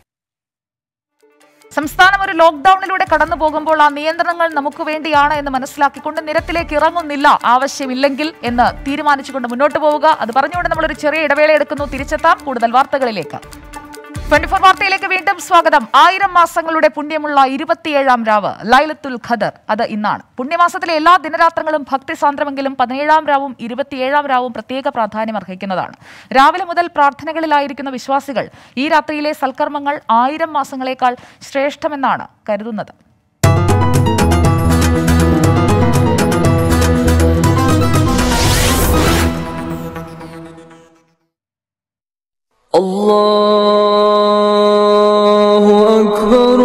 സംസ്ഥാനം ഒരു ലോക്ഡൌണിലൂടെ കടന്നു പോകുമ്പോൾ ആ നിയന്ത്രണങ്ങൾ നമുക്ക് വേണ്ടിയാണ് എന്ന് മനസ്സിലാക്കിക്കൊണ്ട് നിരത്തിലേക്ക് ഇറങ്ങുന്നില്ല ആവശ്യമില്ലെങ്കിൽ എന്ന് തീരുമാനിച്ചുകൊണ്ട് മുന്നോട്ട് പോവുക അത് പറഞ്ഞുകൊണ്ട് നമ്മളൊരു ചെറിയ ഇടവേള എടുക്കുന്നു തിരിച്ചെത്താം കൂടുതൽ വാർത്തകളിലേക്ക് ട്വന്റി ഫോർ വാർത്തയിലേക്ക് വീണ്ടും സ്വാഗതം ആയിരം മാസങ്ങളുടെ പുണ്യമുള്ള ഇരുപത്തിയേഴാം രാവ് ലൈലത്തുൽ ഖദർ അത് ഇന്നാണ് പുണ്യമാസത്തിലെ എല്ലാ ദിനരാത്രങ്ങളും ഭക്തിസാന്ദ്രമെങ്കിലും പതിനേഴാം രാവും ഇരുപത്തിയേഴാം രാവും പ്രത്യേക പ്രാധാന്യം അർഹിക്കുന്നതാണ് രാവിലെ മുതൽ പ്രാർത്ഥനകളിലായിരിക്കുന്ന വിശ്വാസികൾ ഈ രാത്രിയിലെ സൽക്കർമ്മങ്ങൾ ആയിരം മാസങ്ങളെക്കാൾ ശ്രേഷ്ഠമെന്നാണ് കരുതുന്നത് الله أكبر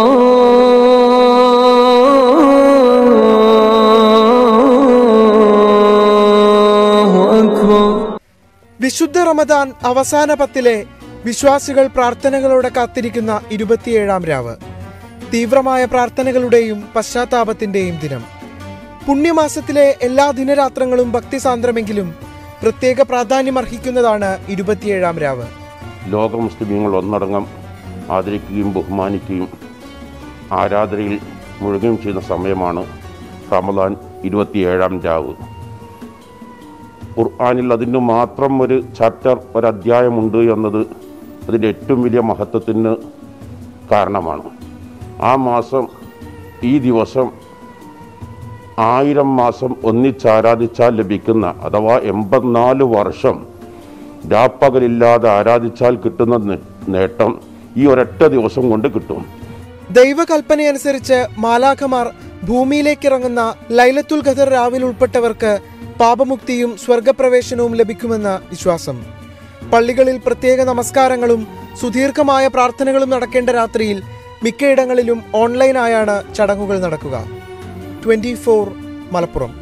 الله أكبر വിശുദ്ധ റമദാൻ അവസാന പത്തിലെ വിശ്വാസികൾ പ്രാർത്ഥനകളോടെ കാത്തിരിക്കുന്ന ഇരുപത്തിയേഴാം രാവ് തീവ്രമായ പ്രാർത്ഥനകളുടെയും പശ്ചാത്താപത്തിന്റെയും ദിനം പുണ്യമാസത്തിലെ എല്ലാ ദിനരാത്രങ്ങളും ഭക്തിസാന്ദ്രമെങ്കിലും പ്രത്യേക പ്രാധാന്യം അർഹിക്കുന്നതാണ് ഇരുപത്തിയേഴാം രാവ് ലോക മുസ്ലിമീങ്ങൾ ഒന്നടങ്കം ആദരിക്കുകയും ബഹുമാനിക്കുകയും ആരാധനയിൽ മുഴുകുകയും ചെയ്യുന്ന സമയമാണ് റമദാൻ ഇരുപത്തിയേഴാം രാവ് ഖുർആാനിൽ അതിന് മാത്രം ഒരു ചാപ്റ്റർ ഒരു അധ്യായമുണ്ട് എന്നത് അതിൻ്റെ ഏറ്റവും വലിയ മഹത്വത്തിന് കാരണമാണ് ആ മാസം ഈ ദിവസം ആയിരം മാസം ഒന്നിച്ചാരാധിച്ചാൽ ലഭിക്കുന്ന അഥവാ എൺപത്തിനാല് വർഷം രാപ്പകലില്ലാതെ ആരാധിച്ചാൽ കിട്ടുന്ന നേ- നേട്ടം ഈ ഒരൊറ്റ ദിവസം കൊണ്ട് കിട്ടും ദൈവകൽപ്പനയനുസരിച്ച് മാലാഖമാർ ഭൂമിയിലേക്ക് ഇറങ്ങുന്ന ലൈലത്തുൽ ഖദർ രാവിൽ ഉൾപ്പെട്ടവർക്ക് പാപമുക്തിയും സ്വർഗപ്രവേശനവും ലഭിക്കുമെന്ന് വിശ്വാസം പള്ളികളിൽ പ്രത്യേക നമസ്കാരങ്ങളും സുദീർഘമായ പ്രാർത്ഥനകളും നടക്കേണ്ട രാത്രിയിൽ മിക്കയിടങ്ങളിലും ഓൺലൈനായാണ് ചടങ്ങുകൾ നടക്കുക ട്വന്റി മലപ്പുറം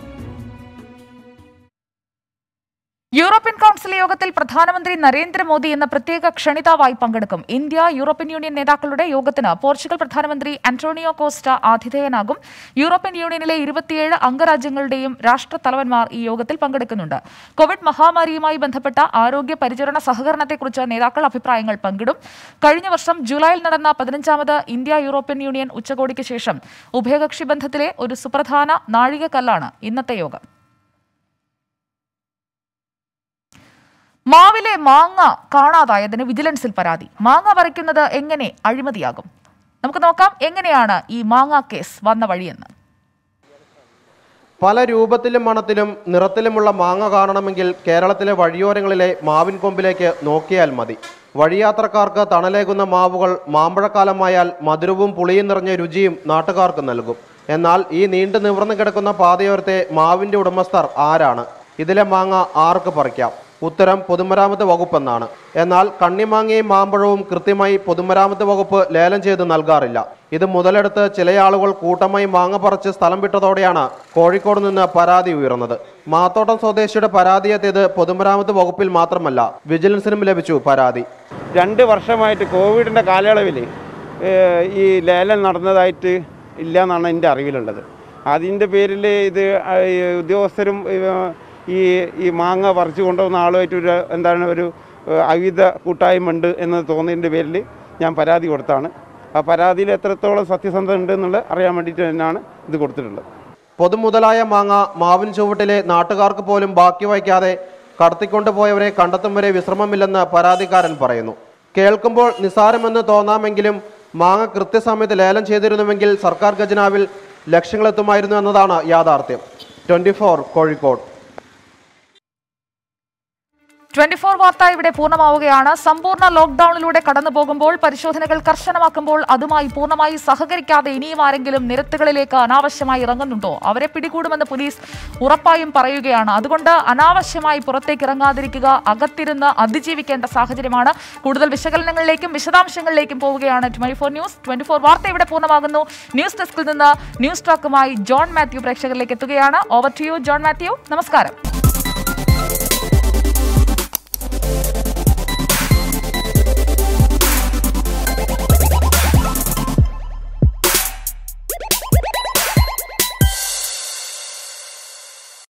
യൂറോപ്യൻ കൗൺസിൽ യോഗത്തിൽ പ്രധാനമന്ത്രി നരേന്ദ്രമോദി എന്ന പ്രത്യേക ക്ഷണിതാവായി പങ്കെടുക്കും ഇന്ത്യ യൂറോപ്യൻ യൂണിയൻ നേതാക്കളുടെ യോഗത്തിന് പോർച്ചുഗൽ പ്രധാനമന്ത്രി ആന്റോണിയോ കോസ്റ്റ ആതിഥേയനാകും യൂറോപ്യൻ യൂണിയനിലെ ഇരുപത്തിയേഴ് അംഗരാജ്യങ്ങളുടെയും രാഷ്ട്രത്തലവന്മാർ ഈ യോഗത്തിൽ പങ്കെടുക്കുന്നുണ്ട് കോവിഡ് മഹാമാരിയുമായി ബന്ധപ്പെട്ട ആരോഗ്യ പരിചരണ സഹകരണത്തെക്കുറിച്ച് നേതാക്കൾ അഭിപ്രായങ്ങൾ പങ്കിടും കഴിഞ്ഞ വർഷം ജൂലൈയിൽ നടന്ന പതിനഞ്ചാമത് ഇന്ത്യ യൂറോപ്യൻ യൂണിയൻ ഉച്ചകോടിക്ക് ശേഷം ഉഭയകക്ഷി ബന്ധത്തിലെ ഒരു സുപ്രധാന നാഴികക്കല്ലാണ് ഇന്നത്തെ യോഗം മാവിലെ മാങ്ങ കാണാതായതിന് വിജിലൻസിൽ പരാതി മാങ്ങ പറിക്കുന്നത് എങ്ങനെ അഴിമതിയാകും നമുക്ക് നോക്കാം എങ്ങനെയാണ് ഈ മാങ്ങ കേസ് വന്ന വഴിയെന്ന് പല രൂപത്തിലും മണത്തിലും നിറത്തിലുമുള്ള മാങ്ങ കാണണമെങ്കിൽ കേരളത്തിലെ വഴിയോരങ്ങളിലെ മാവിൻ കൊമ്പിലേക്ക് നോക്കിയാൽ മതി വഴിയാത്രക്കാർക്ക് തണലേകുന്ന മാവുകൾ മാമ്പഴക്കാലമായാൽ മധുരവും പുളിയും നിറഞ്ഞ രുചിയും നാട്ടുകാർക്ക് നൽകും എന്നാൽ ഈ നീണ്ടു നിവർന്നു കിടക്കുന്ന പാതയോരത്തെ മാവിന്റെ ഉടമസ്ഥർ ആരാണ് ഇതിലെ മാങ്ങ ആർക്ക് പറിക്കാം ഉത്തരം പൊതുമരാമത്ത് വകുപ്പെന്നാണ് എന്നാൽ കണ്ണിമാങ്ങയും മാമ്പഴവും കൃത്യമായി പൊതുമരാമത്ത് വകുപ്പ് ലേലം ചെയ്ത് നൽകാറില്ല ഇത് മുതലെടുത്ത് ചില ആളുകൾ കൂട്ടമായി മാങ്ങ പറിച്ച് സ്ഥലം വിട്ടതോടെയാണ് കോഴിക്കോട് നിന്ന് പരാതി ഉയർന്നത് മാത്തോട്ടം സ്വദേശിയുടെ പരാതി എത്തിയത് പൊതുമരാമത്ത് വകുപ്പിൽ മാത്രമല്ല വിജിലൻസിനും ലഭിച്ചു പരാതി രണ്ട് വർഷമായിട്ട് കോവിഡിൻ്റെ കാലയളവിൽ ഏഹ്, ഈ ലേലം നടന്നതായിട്ട് ഇല്ല എന്നാണ് എൻ്റെ അറിവിലുള്ളത് അതിൻ്റെ പേരിൽ ഇത് ആ, ഈ ഉദ്യോഗസ്ഥരും ഏഹ്, ഈ ഈ മാങ്ങ പറിച്ചു കൊണ്ടുവന്ന ആളുമായിട്ട് ഒരു എന്താണ് ഒരു ഏഹ്, അവിധ കൂട്ടായ്മ ഉണ്ട് എന്ന് തോന്നിയതിൻ്റെ പേരിൽ ഞാൻ പരാതി കൊടുത്താണ് ആ പരാതിയിൽ എത്രത്തോളം സത്യസന്ധത ഉണ്ട് എന്നുള്ളത് അറിയാൻ വേണ്ടിയിട്ട് തന്നെയാണ് ഇത് കൊടുത്തിട്ടുള്ളത് പൊതുമുതലായ മാങ്ങ മാവിൻ ചുവട്ടിലെ നാട്ടുകാർക്ക് പോലും ബാക്കി വയ്ക്കാതെ കടത്തിക്കൊണ്ടുപോയവരെ കണ്ടെത്തും വരെ വിശ്രമമില്ലെന്ന് പരാതിക്കാരൻ പറയുന്നു കേൾക്കുമ്പോൾ നിസാരമെന്ന് തോന്നാമെങ്കിലും മാങ്ങ കൃത്യസമയത്ത് ലേലം ചെയ്തിരുന്നുവെങ്കിൽ സർക്കാർ ഖജനാവിൽ ലക്ഷങ്ങളെത്തുമായിരുന്നു എന്നതാണ് യാഥാർത്ഥ്യം ട്വന്റി കോഴിക്കോട് ട്വന്റി ഫോർ വാർത്ത ഇവിടെ പൂർണ്ണമാവുകയാണ് സമ്പൂർണ്ണ ലോക്ഡൌണിലൂടെ കടന്നു പോകുമ്പോൾ പരിശോധനകൾ കർശനമാക്കുമ്പോൾ അതുമായി പൂർണ്ണമായി സഹകരിക്കാതെ ഇനിയും ആരെങ്കിലും നിരത്തുകളിലേക്ക് അനാവശ്യമായി ഇറങ്ങുന്നുണ്ടോ അവരെ പിടികൂടുമെന്ന് പോലീസ് ഉറപ്പായും പറയുകയാണ് അതുകൊണ്ട് അനാവശ്യമായി പുറത്തേക്ക് ഇറങ്ങാതിരിക്കുക അകത്തിരുന്ന് അതിജീവിക്കേണ്ട സാഹചര്യമാണ് കൂടുതൽ വിശകലനങ്ങളിലേക്കും വിശദാംശങ്ങളിലേക്കും പോവുകയാണ് twenty four news twenty four വാർത്ത ഇവിടെ പൂർണ്ണമാകുന്നു ന്യൂസ് ഡെസ്കിൽ നിന്ന് ന്യൂസ് ടോക്കുമായി ജോൺ മാത്യു പ്രേക്ഷകരിലേക്ക് എത്തുകയാണ് over to you John Mathew നമസ്കാരം